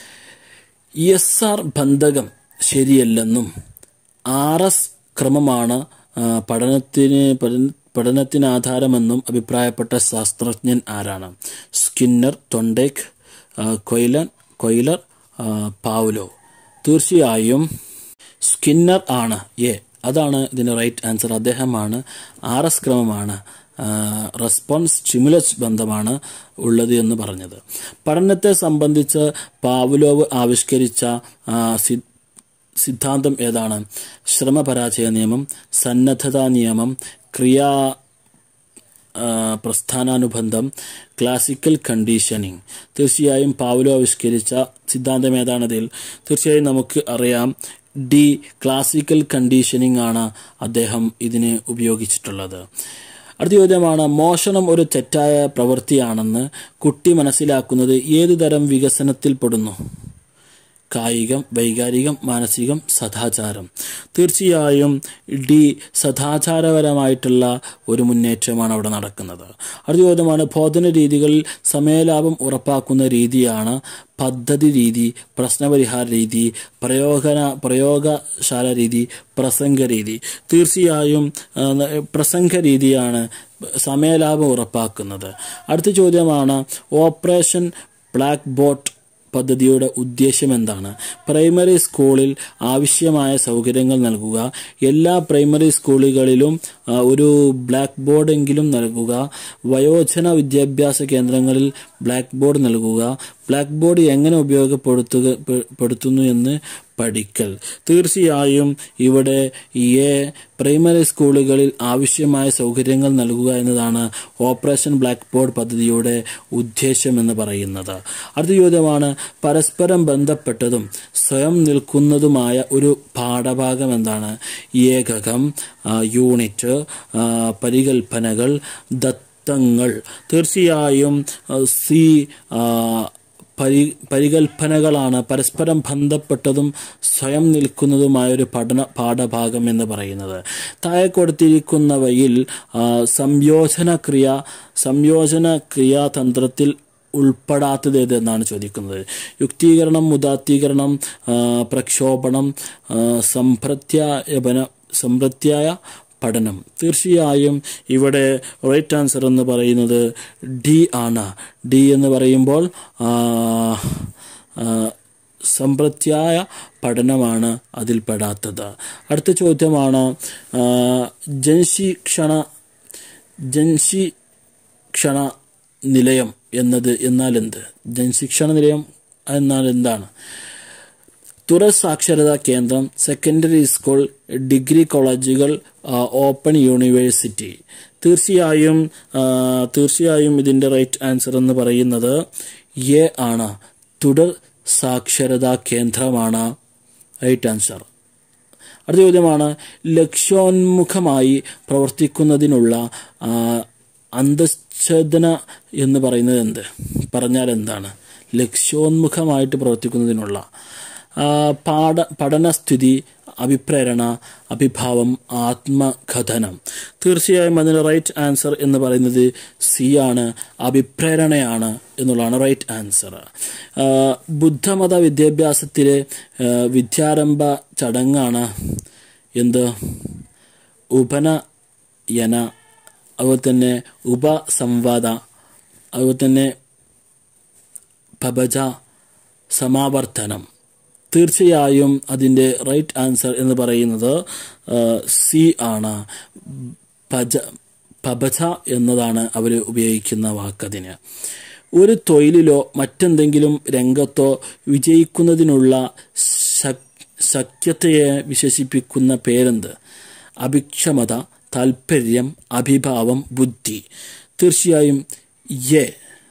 S R ബന്ധകം ശരിയല്ലെന്നും ആർ എസ് ക്രമമാണ് ആ, പഠനത്തിന് പഠന- പഠനത്തിന് ആധാരമെന്നും അഭിപ്രായപ്പെട്ട ശാസ്ത്രജ്ഞൻ ആരാണ് സ്കിന്നർ ടൊണ്ടേക്ക് ആ, കൊയിലൻ കൊയിലർ ആ, പാവുലോ തീർച്ചയായും സ്കിന്നർ ആണ് എ അതാണ് ഇതിൻ്റെ റൈറ്റ് ആൻസർ അദ്ദേഹമാണ് ആർ എസ് ക്രമമാണ് റെസ്പോൺസ് സ്റ്റിമുലസ് ബന്ധമാണ് ഉള്ളത് എന്ന് പറഞ്ഞത് പഠനത്തെ സംബന്ധിച്ച് പാവുലോവ് ആവിഷ്കരിച്ച ആ, സി- സിദ്ധാന്തം ഏതാണ് ശ്രമപരാജയ നിയമം സന്നദ്ധതാ നിയമം ക്രിയാ ആ, പ്രസ്ഥാനാനുബന്ധം ക്ലാസിക്കൽ കണ്ടീഷനിങ് തീർച്ചയായും പാവലോ ആവിഷ്കരിച്ച സിദ്ധാന്തം ഏതാണതിൽ തീർച്ചയായും നമുക്ക് അറിയാം ഡി ക്ലാസിക്കൽ കണ്ടീഷനിങ് ആണ് അദ്ദേഹം ഇതിന് ഉപയോഗിച്ചിട്ടുള്ളത് അടുത്ത ചോദ്യമാണ് മോഷണം ഒരു തെറ്റായ പ്രവൃത്തിയാണെന്ന് കുട്ടി മനസ്സിലാക്കുന്നത് ഏതു തരം വികസനത്തിൽപ്പെടുന്നു കായികം വൈകാരികം മാനസികം സദാചാരം തീർച്ചയായും ഡി സദാചാരപരമായിട്ടുള്ള ഒരു മുന്നേറ്റമാണ് അവിടെ നടക്കുന്നത് അടുത്ത ചോദ്യമാണ് ബോധന രീതികളിൽ സമയലാഭം ഉറപ്പാക്കുന്ന രീതിയാണ് പദ്ധതി രീതി പ്രശ്നപരിഹാര രീതി പ്രയോഗന പ്രയോഗശാല രീതി പ്രസംഗ രീതി തീർച്ചയായും ആ, പ്രസംഗ രീതിയാണ് സമയലാഭം ഉറപ്പാക്കുന്നത് അടുത്ത ചോദ്യമാണ് ഓപ്പറേഷൻ ബ്ലാക്ക് ബോട്ട് പദ്ധതിയുടെ ഉദ്ദേശം എന്താണ് പ്രൈമറി സ്കൂളിൽ ആവശ്യമായ സൗകര്യങ്ങൾ നൽകുക എല്ലാ പ്രൈമറി സ്കൂളുകളിലും ആ, ഒരു ബ്ലാക്ക് ബോർഡെങ്കിലും നൽകുക വയോജന വിദ്യാഭ്യാസ കേന്ദ്രങ്ങളിൽ ബ്ലാക്ക് ബോർഡ് നൽകുക ബ്ലാക്ക് ബോർഡ് എങ്ങനെ ഉപയോഗപ്പെടുത്തുക പെ- പെടുത്തുന്നു എന്ന് പഠിക്കൽ തീർച്ചയായും ഇവിടെ എ പ്രൈമറി സ്കൂളുകളിൽ ആവശ്യമായ സൗകര്യങ്ങൾ നൽകുക എന്നതാണ് ഓപ്പറേഷൻ ബ്ലാക്ക് ബോർഡ് പദ്ധതിയുടെ ഉദ്ദേശം എന്ന് പറയുന്നത് അടുത്ത ചോദ്യമാണ് പരസ്പരം ബന്ധപ്പെട്ടതും സ്വയം നിൽക്കുന്നതുമായ ഒരു പാഠഭാഗം എന്താണ് ഏകകം ആ, യൂണിറ്റ് ആ, പരികൽപ്പനകൾ ദത്തങ്ങൾ തീർച്ചയായും ആ, സി ആ, പരി പരികൽപ്പനകളാണ് പരസ്പരം ബന്ധപ്പെട്ടതും സ്വയം നിൽക്കുന്നതുമായ ഒരു പഠന പാഠഭാഗം എന്ന് പറയുന്നത് താഴെ കൊടുത്തിരിക്കുന്നവയിൽ ആ, സംയോജന ക്രിയ സംയോജന ക്രിയാതന്ത്രത്തിൽ ഉൾപ്പെടാത്തത് ഏത് എന്നാണ് ചോദിക്കുന്നത് യുക്തീകരണം മുദാത്തീകരണം ആ, പ്രക്ഷോഭണം ആ, സംപ്രത്യായപന സംപ്രത്യായ പഠനം തീർച്ചയായും ഇവിടെ റൈറ്റ് ആൻസർ എന്ന് പറയുന്നത് ഡി ആണ് ഡി എന്ന് പറയുമ്പോൾ ആ, ആ, സമ്പ്രത്യായ പഠനമാണ് അതിൽപ്പെടാത്തത് അടുത്ത ചോദ്യമാണ് ആ, ജൻശിക്ഷണ ജൻശിക്ഷണ നിലയം എന്നത് എന്നാൽ എന്ത് ജൻശിക്ഷണ നിലയം എന്നാൽ എന്താണ് തുറ സാക്ഷരതാ കേന്ദ്രം സെക്കൻഡറി സ്കൂൾ ഡിഗ്രി കോളേജുകൾ ആ, ഓപ്പൺ യൂണിവേഴ്സിറ്റി തീർച്ചയായും ആ, തീർച്ചയായും ഇതിൻ്റെ റൈറ്റ് ആൻസർ എന്ന് പറയുന്നത് എ ആണ് തുടർ സാക്ഷരതാ കേന്ദ്രമാണ് റൈറ്റ് ആൻസർ അടുത്ത ചോദ്യമാണ് ലക്ഷ്യോന്മുഖമായി പ്രവർത്തിക്കുന്നതിനുള്ള ആ, അന്തശ്ചേതന എന്ന് പറയുന്നത് എന്ത് പറഞ്ഞാൽ എന്താണ് ലക്ഷ്യോന്മുഖമായിട്ട് പ്രവർത്തിക്കുന്നതിനുള്ള ആ, പാഠ പഠനസ്ഥിതി അഭിപ്രേരണ അഭിഭാവം ആത്മകഥനം തീർച്ചയായും അതിന് റൈറ്റ് ആൻസർ എന്ന് പറയുന്നത് സി ആണ് അഭിപ്രേരണയാണ് എന്നുള്ളതാണ് റൈറ്റ് ആൻസർ ആ, ബുദ്ധമത വിദ്യാഭ്യാസത്തിലെ ആ, വിദ്യാരംഭ ചടങ്ങാണ് എന്ത് ഉപനയന അതുപോലെ തന്നെ ഉപസംവാദ അതുപോലെ തന്നെ പബജ സമാവർത്തനം തീർച്ചയായും അതിൻ്റെ റൈറ്റ് ആൻസർ എന്ന് പറയുന്നത് സി ആണ് പജ പബജ എന്നതാണ് അവർ ഉപയോഗിക്കുന്ന വാക്കതിന് ഒരു തൊഴിലിലോ മറ്റെന്തെങ്കിലും രംഗത്തോ വിജയിക്കുന്നതിനുള്ള ശക്യതയെ വിശേഷിപ്പിക്കുന്ന പേരെന്ത് അഭിക്ഷമത താൽപ്പര്യം അഭിഭാവം ബുദ്ധി തീർച്ചയായും യെ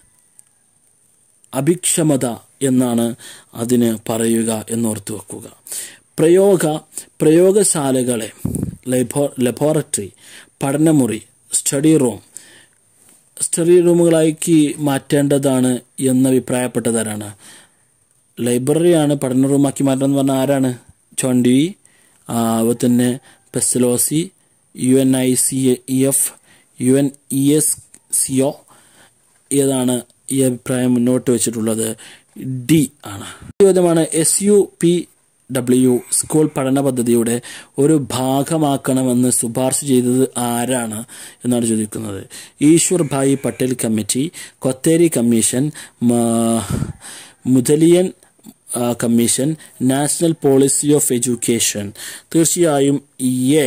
അഭിക്ഷമത എന്നാണ് അതിന് പറയുക എന്നോർത്ത് വെക്കുക പ്രയോഗ പ്രയോഗശാലകളെ ലബോ ലബോറട്ടറി പഠനമുറി സ്റ്റഡി റൂം സ്റ്റഡി റൂമുകളാക്കി മാറ്റേണ്ടതാണ് എന്ന് അഭിപ്രായപ്പെട്ടതാരാണ് ലൈബ്രറിയാണ് പഠന റൂമാക്കി മാറ്റണമെന്ന് പറഞ്ഞാൽ ആരാണ് ചൊണ്ടി അതുപോലെ തന്നെ Pestalozzi U N I C E F U N E S C O ഏതാണ് ഈ അഭിപ്രായം മുന്നോട്ട് വെച്ചിട്ടുള്ളത് ഡി ആണ് ചോദ്യമാണ് S U P W school പഠന പദ്ധതിയുടെ ഒരു ഭാഗമാക്കണമെന്ന് ശുപാർശ ചെയ്തത് ആരാണ് എന്നാണ് ചോദിക്കുന്നത് Ishwarbhai Patel committee Kothari commission Mudaliar commission national policy of education തീർച്ചയായും എ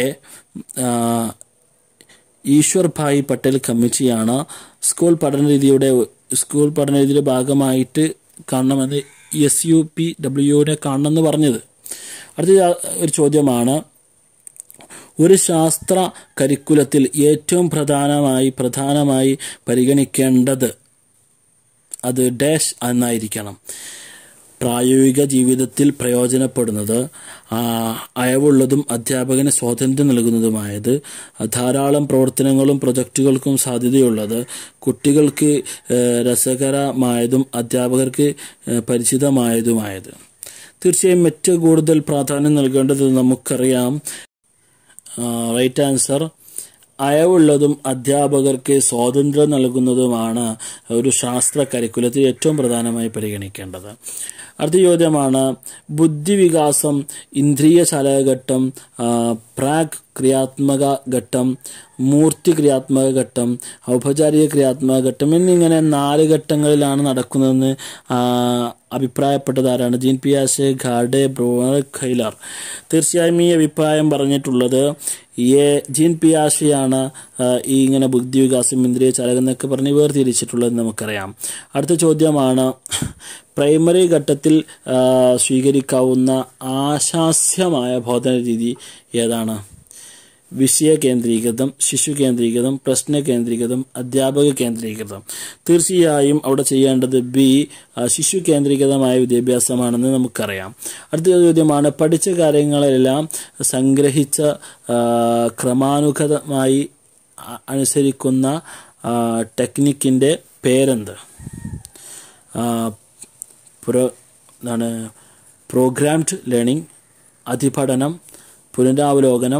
ഈശ്വർ ഭായ് പട്ടേൽ കമ്മിറ്റിയാണ് സ്കൂൾ പഠനരീതിയുടെ സ്കൂൾ പഠനരീതിയുടെ ഭാഗമായിട്ട് കാണണമെന്ന് എസ് യു പി ഡബ്ല്യുവിനെ കാണണമെന്ന് പറഞ്ഞത് അടുത്ത ഒരു ചോദ്യമാണ് ഒരു ശാസ്ത്ര കരിക്കുലത്തിൽ ഏറ്റവും പ്രധാനമായി പ്രധാനമായി പരിഗണിക്കേണ്ടത് അത് ഡാഷ് എന്നായിരിക്കണം പ്രായോഗിക ജീവിതത്തിൽ പ്രയോജനപ്പെടുന്നത് അയവുള്ളതും അധ്യാപകന് സ്വാതന്ത്ര്യം നൽകുന്നതുമായത് ധാരാളം പ്രവർത്തനങ്ങളും പ്രൊജക്റ്റുകൾക്കും സാധ്യതയുള്ളത് കുട്ടികൾക്ക് രസകരമായതും അധ്യാപകർക്ക് പരിചിതമായതുമായത് തീർച്ചയായും ഏറ്റവും കൂടുതൽ പ്രാധാന്യം നൽകേണ്ടത് നമുക്കറിയാം റൈറ്റ് ആൻസർ അയവുള്ളതും അധ്യാപകർക്ക് സ്വാതന്ത്ര്യം നൽകുന്നതുമാണ് ഒരു ശാസ്ത്ര കരിക്കുലത്തിൽ ഏറ്റവും പ്രധാനമായി പരിഗണിക്കേണ്ടത് അടുത്ത ചോദ്യമാണ് ബുദ്ധിവികാസം ഇന്ദ്രിയ ചലഘട്ടം പ്രാഗ് ക്രിയാത്മക ഘട്ടം മൂർത്തി ക്രിയാത്മക ഘട്ടം ഔപചാരിക ക്രിയാത്മക ഘട്ടം എന്നിങ്ങനെ നാല് ഘട്ടങ്ങളിലാണ് നടക്കുന്നതെന്ന് അഭിപ്രായപ്പെട്ടത് ആരാണ് ജീൻ പിയാഷെ ഖാഡെ ബ്രോണർ ഖൈലർ തീർച്ചയായും ഈ അഭിപ്രായം പറഞ്ഞിട്ടുള്ളത് എ ജീൻ പിയാഷയാണ് ഈ ഇങ്ങനെ ബുദ്ധിവികാസം ഇന്ദ്രിയ ചലകം എന്നൊക്കെ പറഞ്ഞ് വേർതിരിച്ചിട്ടുള്ളത് നമുക്കറിയാം അടുത്ത ചോദ്യമാണ് പ്രൈമറി ഘട്ടത്തിൽ സ്വീകരിക്കാവുന്ന ആശാസ്യമായ ബോധന രീതി ഏതാണ് വിഷയ കേന്ദ്രീകൃതം ശിശു കേന്ദ്രീകൃതം പ്രശ്ന കേന്ദ്രീകൃതം അധ്യാപക കേന്ദ്രീകൃതം തീർച്ചയായും അവിടെ ചെയ്യേണ്ടത് ബി ശിശു കേന്ദ്രീകൃതമായ വിദ്യാഭ്യാസമാണെന്ന് നമുക്കറിയാം അടുത്ത ചോദ്യമാണ് പഠിച്ച കാര്യങ്ങളെല്ലാം സംഗ്രഹിച്ച ക്രമാനുഗതമായി അനുസരിക്കുന്ന ടെക്നിക്കിൻ്റെ പേരെന്ത് പ്രോ എന്താണ് പ്രോഗ്രാംഡ് ലേണിംഗ് അതിപഠനം പുനരാവലോകനം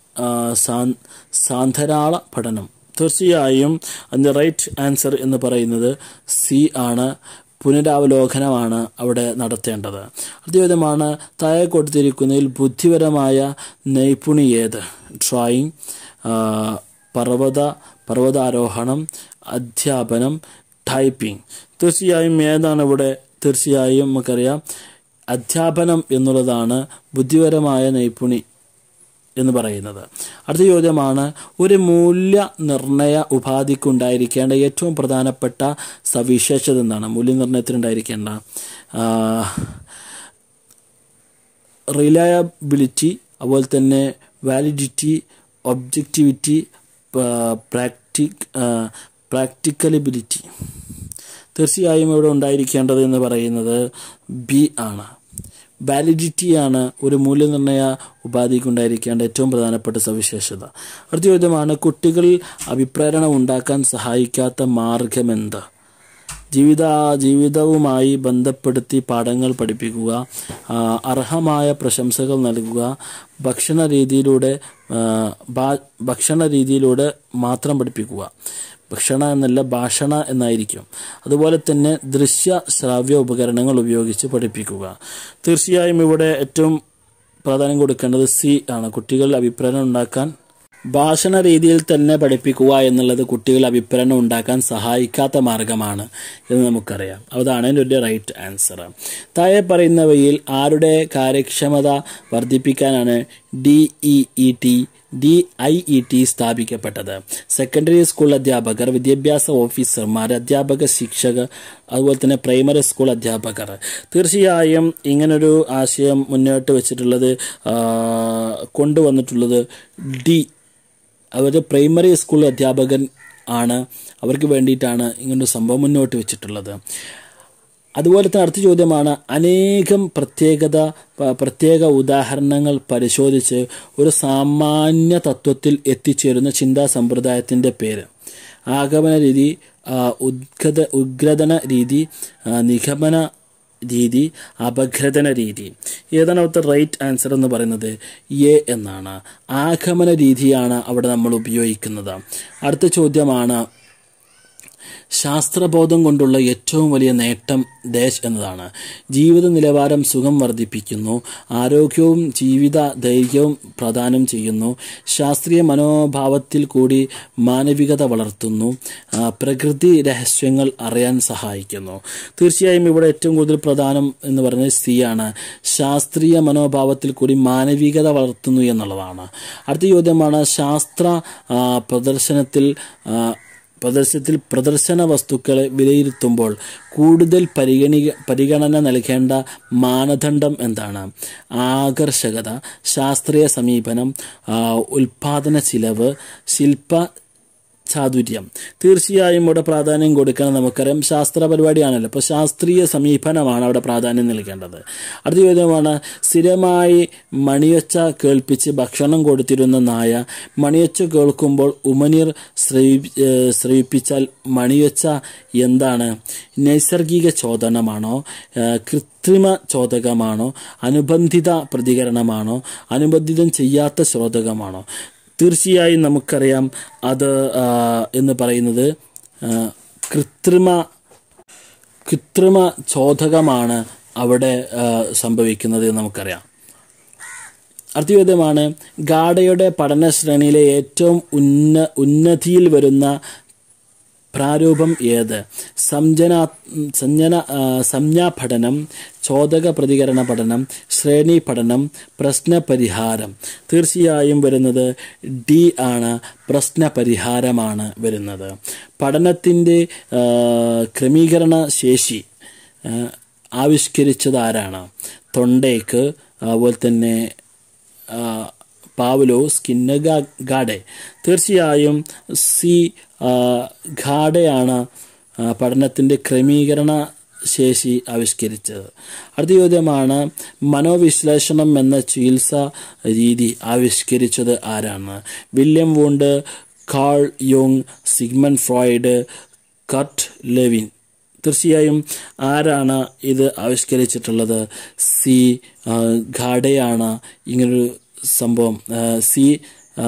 സാന്ധരാള പഠനം തീർച്ചയായും അതിൻ്റെ റൈറ്റ് ആൻസർ എന്ന് പറയുന്നത് സി ആണ് പുനരാവലോകനമാണ് അവിടെ നടത്തേണ്ടത് അടുത്ത ചോദ്യമാണ് താഴെ കൊടുത്തിരിക്കുന്നതിൽ ബുദ്ധിപരമായ നൈപുണിയേത് ഡ്രോയിങ് പർവ്വത പർവ്വതാരോഹണം അധ്യാപനം ടൈപ്പിംഗ് തീർച്ചയായും ഏതാണ് ഇവിടെ തീർച്ചയായും നമുക്കറിയാം അധ്യാപനം എന്നുള്ളതാണ് ബുദ്ധിപരമായ നൈപുണി എന്ന് പറയുന്നത് അടുത്ത ചോദ്യമാണ് ഒരു മൂല്യ നിർണയ ഉപാധിക്കുണ്ടായിരിക്കേണ്ട ഏറ്റവും പ്രധാനപ്പെട്ട സവിശേഷത എന്താണ് മൂല്യനിർണ്ണയത്തിനുണ്ടായിരിക്കേണ്ട റിലയബിലിറ്റി അതുപോലെ തന്നെ വാലിഡിറ്റി ഒബ്ജക്റ്റിവിറ്റി പ്രാക്ടിക് പ്രാക്ടിക്കലബിലിറ്റി തീർച്ചയായും ഇവിടെ ഉണ്ടായിരിക്കേണ്ടത് എന്ന് പറയുന്നത് ബി ആണ് വാലിഡിറ്റിയാണ് ഒരു മൂല്യനിർണ്ണയ ഉപാധിക്ക് ഉണ്ടായിരിക്കേണ്ട ഏറ്റവും പ്രധാനപ്പെട്ട സവിശേഷത അടുത്ത ചോദ്യമാണ് കുട്ടികളിൽ അഭിപ്രേരണ ഉണ്ടാക്കാൻ സഹായിക്കാത്ത മാർഗമെന്ത് ജീവിത ജീവിതവുമായി ബന്ധപ്പെടുത്തി പാഠങ്ങൾ പഠിപ്പിക്കുക അർഹമായ പ്രശംസകൾ നൽകുക ഭക്ഷണ രീതിയിലൂടെ ഭക്ഷണ രീതിയിലൂടെ മാത്രം പഠിപ്പിക്കുക ഭക്ഷണ എന്നല്ല ഭാഷണ എന്നായിരിക്കും അതുപോലെ തന്നെ ദൃശ്യ ശ്രാവ്യ ഉപകരണങ്ങൾ ഉപയോഗിച്ച് പഠിപ്പിക്കുക തീർച്ചയായും ഇവിടെ ഏറ്റവും പ്രാധാന്യം കൊടുക്കേണ്ടത് സി ആണ് കുട്ടികൾ അഭിപ്രായം ഉണ്ടാക്കാൻ ഭാഷണ രീതിയിൽ തന്നെ പഠിപ്പിക്കുക എന്നുള്ളത് കുട്ടികൾ അഭിപ്രായം ഉണ്ടാക്കാൻ സഹായിക്കാത്ത മാർഗമാണ് എന്ന് നമുക്കറിയാം അതാണ് അതിൻ്റെ ഒരു റൈറ്റ് ആൻസർ താഴെ പറയുന്നവയിൽ ആരുടെ കാര്യക്ഷമത വർദ്ധിപ്പിക്കാനാണ് D E E T D I E T സ്ഥാപിക്കപ്പെട്ടത് സെക്കൻഡറി സ്കൂൾ അധ്യാപകർ വിദ്യാഭ്യാസ ഓഫീസർമാർ അധ്യാപക ശിക്ഷകർ അതുപോലെ തന്നെ പ്രൈമറി സ്കൂൾ അധ്യാപകർ തീർച്ചയായും ഇങ്ങനൊരു ആശയം മുന്നോട്ട് വെച്ചിട്ടുള്ളത് ആ, കൊണ്ടുവന്നിട്ടുള്ളത് ഡി അവർ പ്രൈമറി സ്കൂൾ അധ്യാപകൻ ആണ് അവർക്ക് വേണ്ടിയിട്ടാണ് ഇങ്ങനൊരു സംഭവം മുന്നോട്ട് വെച്ചിട്ടുള്ളത് അതുപോലെ തന്നെ അടുത്ത ചോദ്യമാണ് അനേകം പ്രത്യേകത പ- പ്രത്യേക ഉദാഹരണങ്ങൾ പരിശോധിച്ച് ഒരു സാമാന്യ തത്വത്തിൽ എത്തിച്ചേരുന്ന ചിന്താ സമ്പ്രദായത്തിൻ്റെ പേര് ആഗമന രീതി ആ, ഉദ്ഗത ഉദ്ഗ്രഥന രീതി ആ, നിഗമന രീതി അപഗ്രഥന രീതി ഏതാണ് അവിടുത്തെ റൈറ്റ് ആൻസർ എന്ന് പറയുന്നത് എ എന്നാണ് ആഗമന രീതിയാണ് അവിടെ നമ്മൾ ഉപയോഗിക്കുന്നത് അടുത്ത ചോദ്യമാണ് ശാസ്ത്രബോധം കൊണ്ടുള്ള ഏറ്റവും വലിയ നേട്ടം ഡാഷ് എന്നതാണ് ജീവിത നിലവാരം സുഖം വർദ്ധിപ്പിക്കുന്നു ആരോഗ്യവും ജീവിത ദൈർഘ്യവും പ്രദാനം ചെയ്യുന്നു ശാസ്ത്രീയ മനോഭാവത്തിൽ കൂടി മാനവികത വളർത്തുന്നു ആ, പ്രകൃതി രഹസ്യങ്ങൾ അറിയാൻ സഹായിക്കുന്നു തീർച്ചയായും ഇവിടെ ഏറ്റവും കൂടുതൽ പ്രധാനം എന്ന് പറയുന്നത് സി ആണ് ശാസ്ത്രീയ മനോഭാവത്തിൽ കൂടി മാനവികത വളർത്തുന്നു എന്നുള്ളതാണ് അടുത്ത ചോദ്യമാണ് ശാസ്ത്ര ആ, പ്രദർശനത്തിൽ ആ, പ്രദർശനത്തിൽ പ്രദർശന വസ്തുക്കളെ വിലയിരുത്തുമ്പോൾ കൂടുതൽ പരിഗണി പരിഗണന നൽകേണ്ട മാനദണ്ഡം എന്താണ് ആകർഷകത ശാസ്ത്രീയ സമീപനം ആ, ഉൽപാദന ചിലവ് ശില്പ ചാതുര്യം തീർച്ചയായും ഇവിടെ പ്രാധാന്യം കൊടുക്കണം നമുക്കറിയാം ശാസ്ത്ര പരിപാടിയാണല്ലോ അപ്പോൾ ശാസ്ത്രീയ സമീപനമാണ് അവിടെ പ്രാധാന്യം നൽകേണ്ടത് അടുത്ത ചോദ്യമാണ് സ്ഥിരമായി മണിയൊച്ച കേൾപ്പിച്ച് ഭക്ഷണം കൊടുത്തിരുന്ന നായ മണിയൊച്ച കേൾക്കുമ്പോൾ ഉമനീർ ശ്രവി ഏഹ് ശ്രവിപ്പിച്ചാൽ മണിയൊച്ച എന്താണ് നൈസർഗിക ചോദനമാണോ ഏഹ് കൃത്രിമ ചോദകമാണോ അനുബന്ധിത പ്രതികരണമാണോ അനുബന്ധിതം ചെയ്യാത്ത ചോദകമാണോ തീർച്ചയായും നമുക്കറിയാം അത് ആ, എന്ന് പറയുന്നത് ആ, കൃത്രിമ കൃത്രിമ ചോദകമാണ് അവിടെ ആ, സംഭവിക്കുന്നത് എന്ന് നമുക്കറിയാം അടുത്ത ചോദ്യമാണ് ഗാഡയുടെ പഠന ശ്രേണിയിലെ ഏറ്റവും ഉന്ന ഉന്നതിയിൽ വരുന്ന പ്രാരൂപം ഏത് സംജന സംജന ആ, സംജ്ഞാ പഠനം ചോദക പ്രതികരണ പഠനം ശ്രേണി പഠനം പ്രശ്ന പരിഹാരം തീർച്ചയായും വരുന്നത് ഡി ആണ് പ്രശ്ന പരിഹാരമാണ് വരുന്നത് പഠനത്തിൻ്റെ ആ, ക്രമീകരണ ശേഷി ആ, ആവിഷ്കരിച്ചത് ആരാണ് തൊണ്ടേക്ക് അതുപോലെ തന്നെ ആ, പാവലോ സ്കിന്ന ഗാഡെ തീർച്ചയായും സി ആ, ഘാഡയാണ് ആ, പഠനത്തിൻ്റെ ക്രമീകരണ ശേഷി ആവിഷ്കരിച്ചത് അടുത്ത ചോദ്യമാണ് മനോവിശ്ലേഷണം എന്ന ചികിത്സ രീതി ആവിഷ്കരിച്ചത് ആരാണ് വില്യം വൂണ്ട് കാൾ യോങ് സിഗ്മൻ ഫ്രോയിഡ് കട്ട് ലെവിൻ തീർച്ചയായും ആരാണ് ഇത് ആവിഷ്കരിച്ചിട്ടുള്ളത് സി ആ, ഘാഡയാണ് ഇങ്ങനൊരു സംഭവം ആ, സി ആ,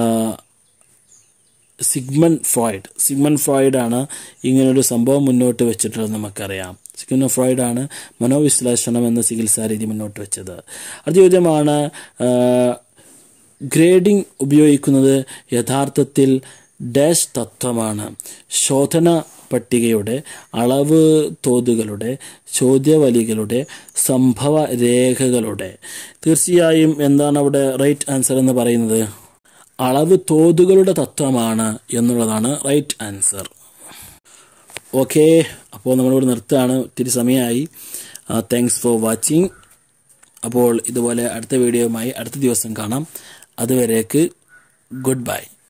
സിഗ്മൺ ഫ്രോയിഡ് സിഗ്മൺ ഫ്രോയിഡ് ആണ് ഇങ്ങനൊരു സംഭവം മുന്നോട്ട് വെച്ചിട്ടുള്ളത് നമുക്കറിയാം സിഗ്മൺ ഫ്രോയിഡ് ആണ് മനോവിശ്ലേഷണം എന്ന ചികിത്സാ രീതി മുന്നോട്ട് വെച്ചത് അടുത്ത ചോദ്യമാണ് ആ, ഗ്രേഡിംഗ് ഉപയോഗിക്കുന്നത് യഥാർത്ഥത്തിൽ ഡാഷ് തത്വമാണ് ശോധന പട്ടികയുടെ അളവ് തോതുകളുടെ ചോദ്യവലികളുടെ സംഭവ രേഖകളുടെ തീർച്ചയായും എന്താണ് അവിടെ റൈറ്റ് ആൻസർ എന്ന് പറയുന്നത് അളവ് തോതുകളുടെ തത്വമാണ് എന്നുള്ളതാണ് റൈറ്റ് ആൻസർ ഓക്കെ അപ്പോൾ നമ്മളിവിടെ നിർത്തുകയാണ് ഒത്തിരി സമയമായി താങ്ക്സ് ഫോർ വാച്ചിങ് അപ്പോൾ ഇതുപോലെ അടുത്ത വീഡിയോയുമായി അടുത്ത ദിവസം കാണാം അതുവരേക്ക് ഗുഡ് ബൈ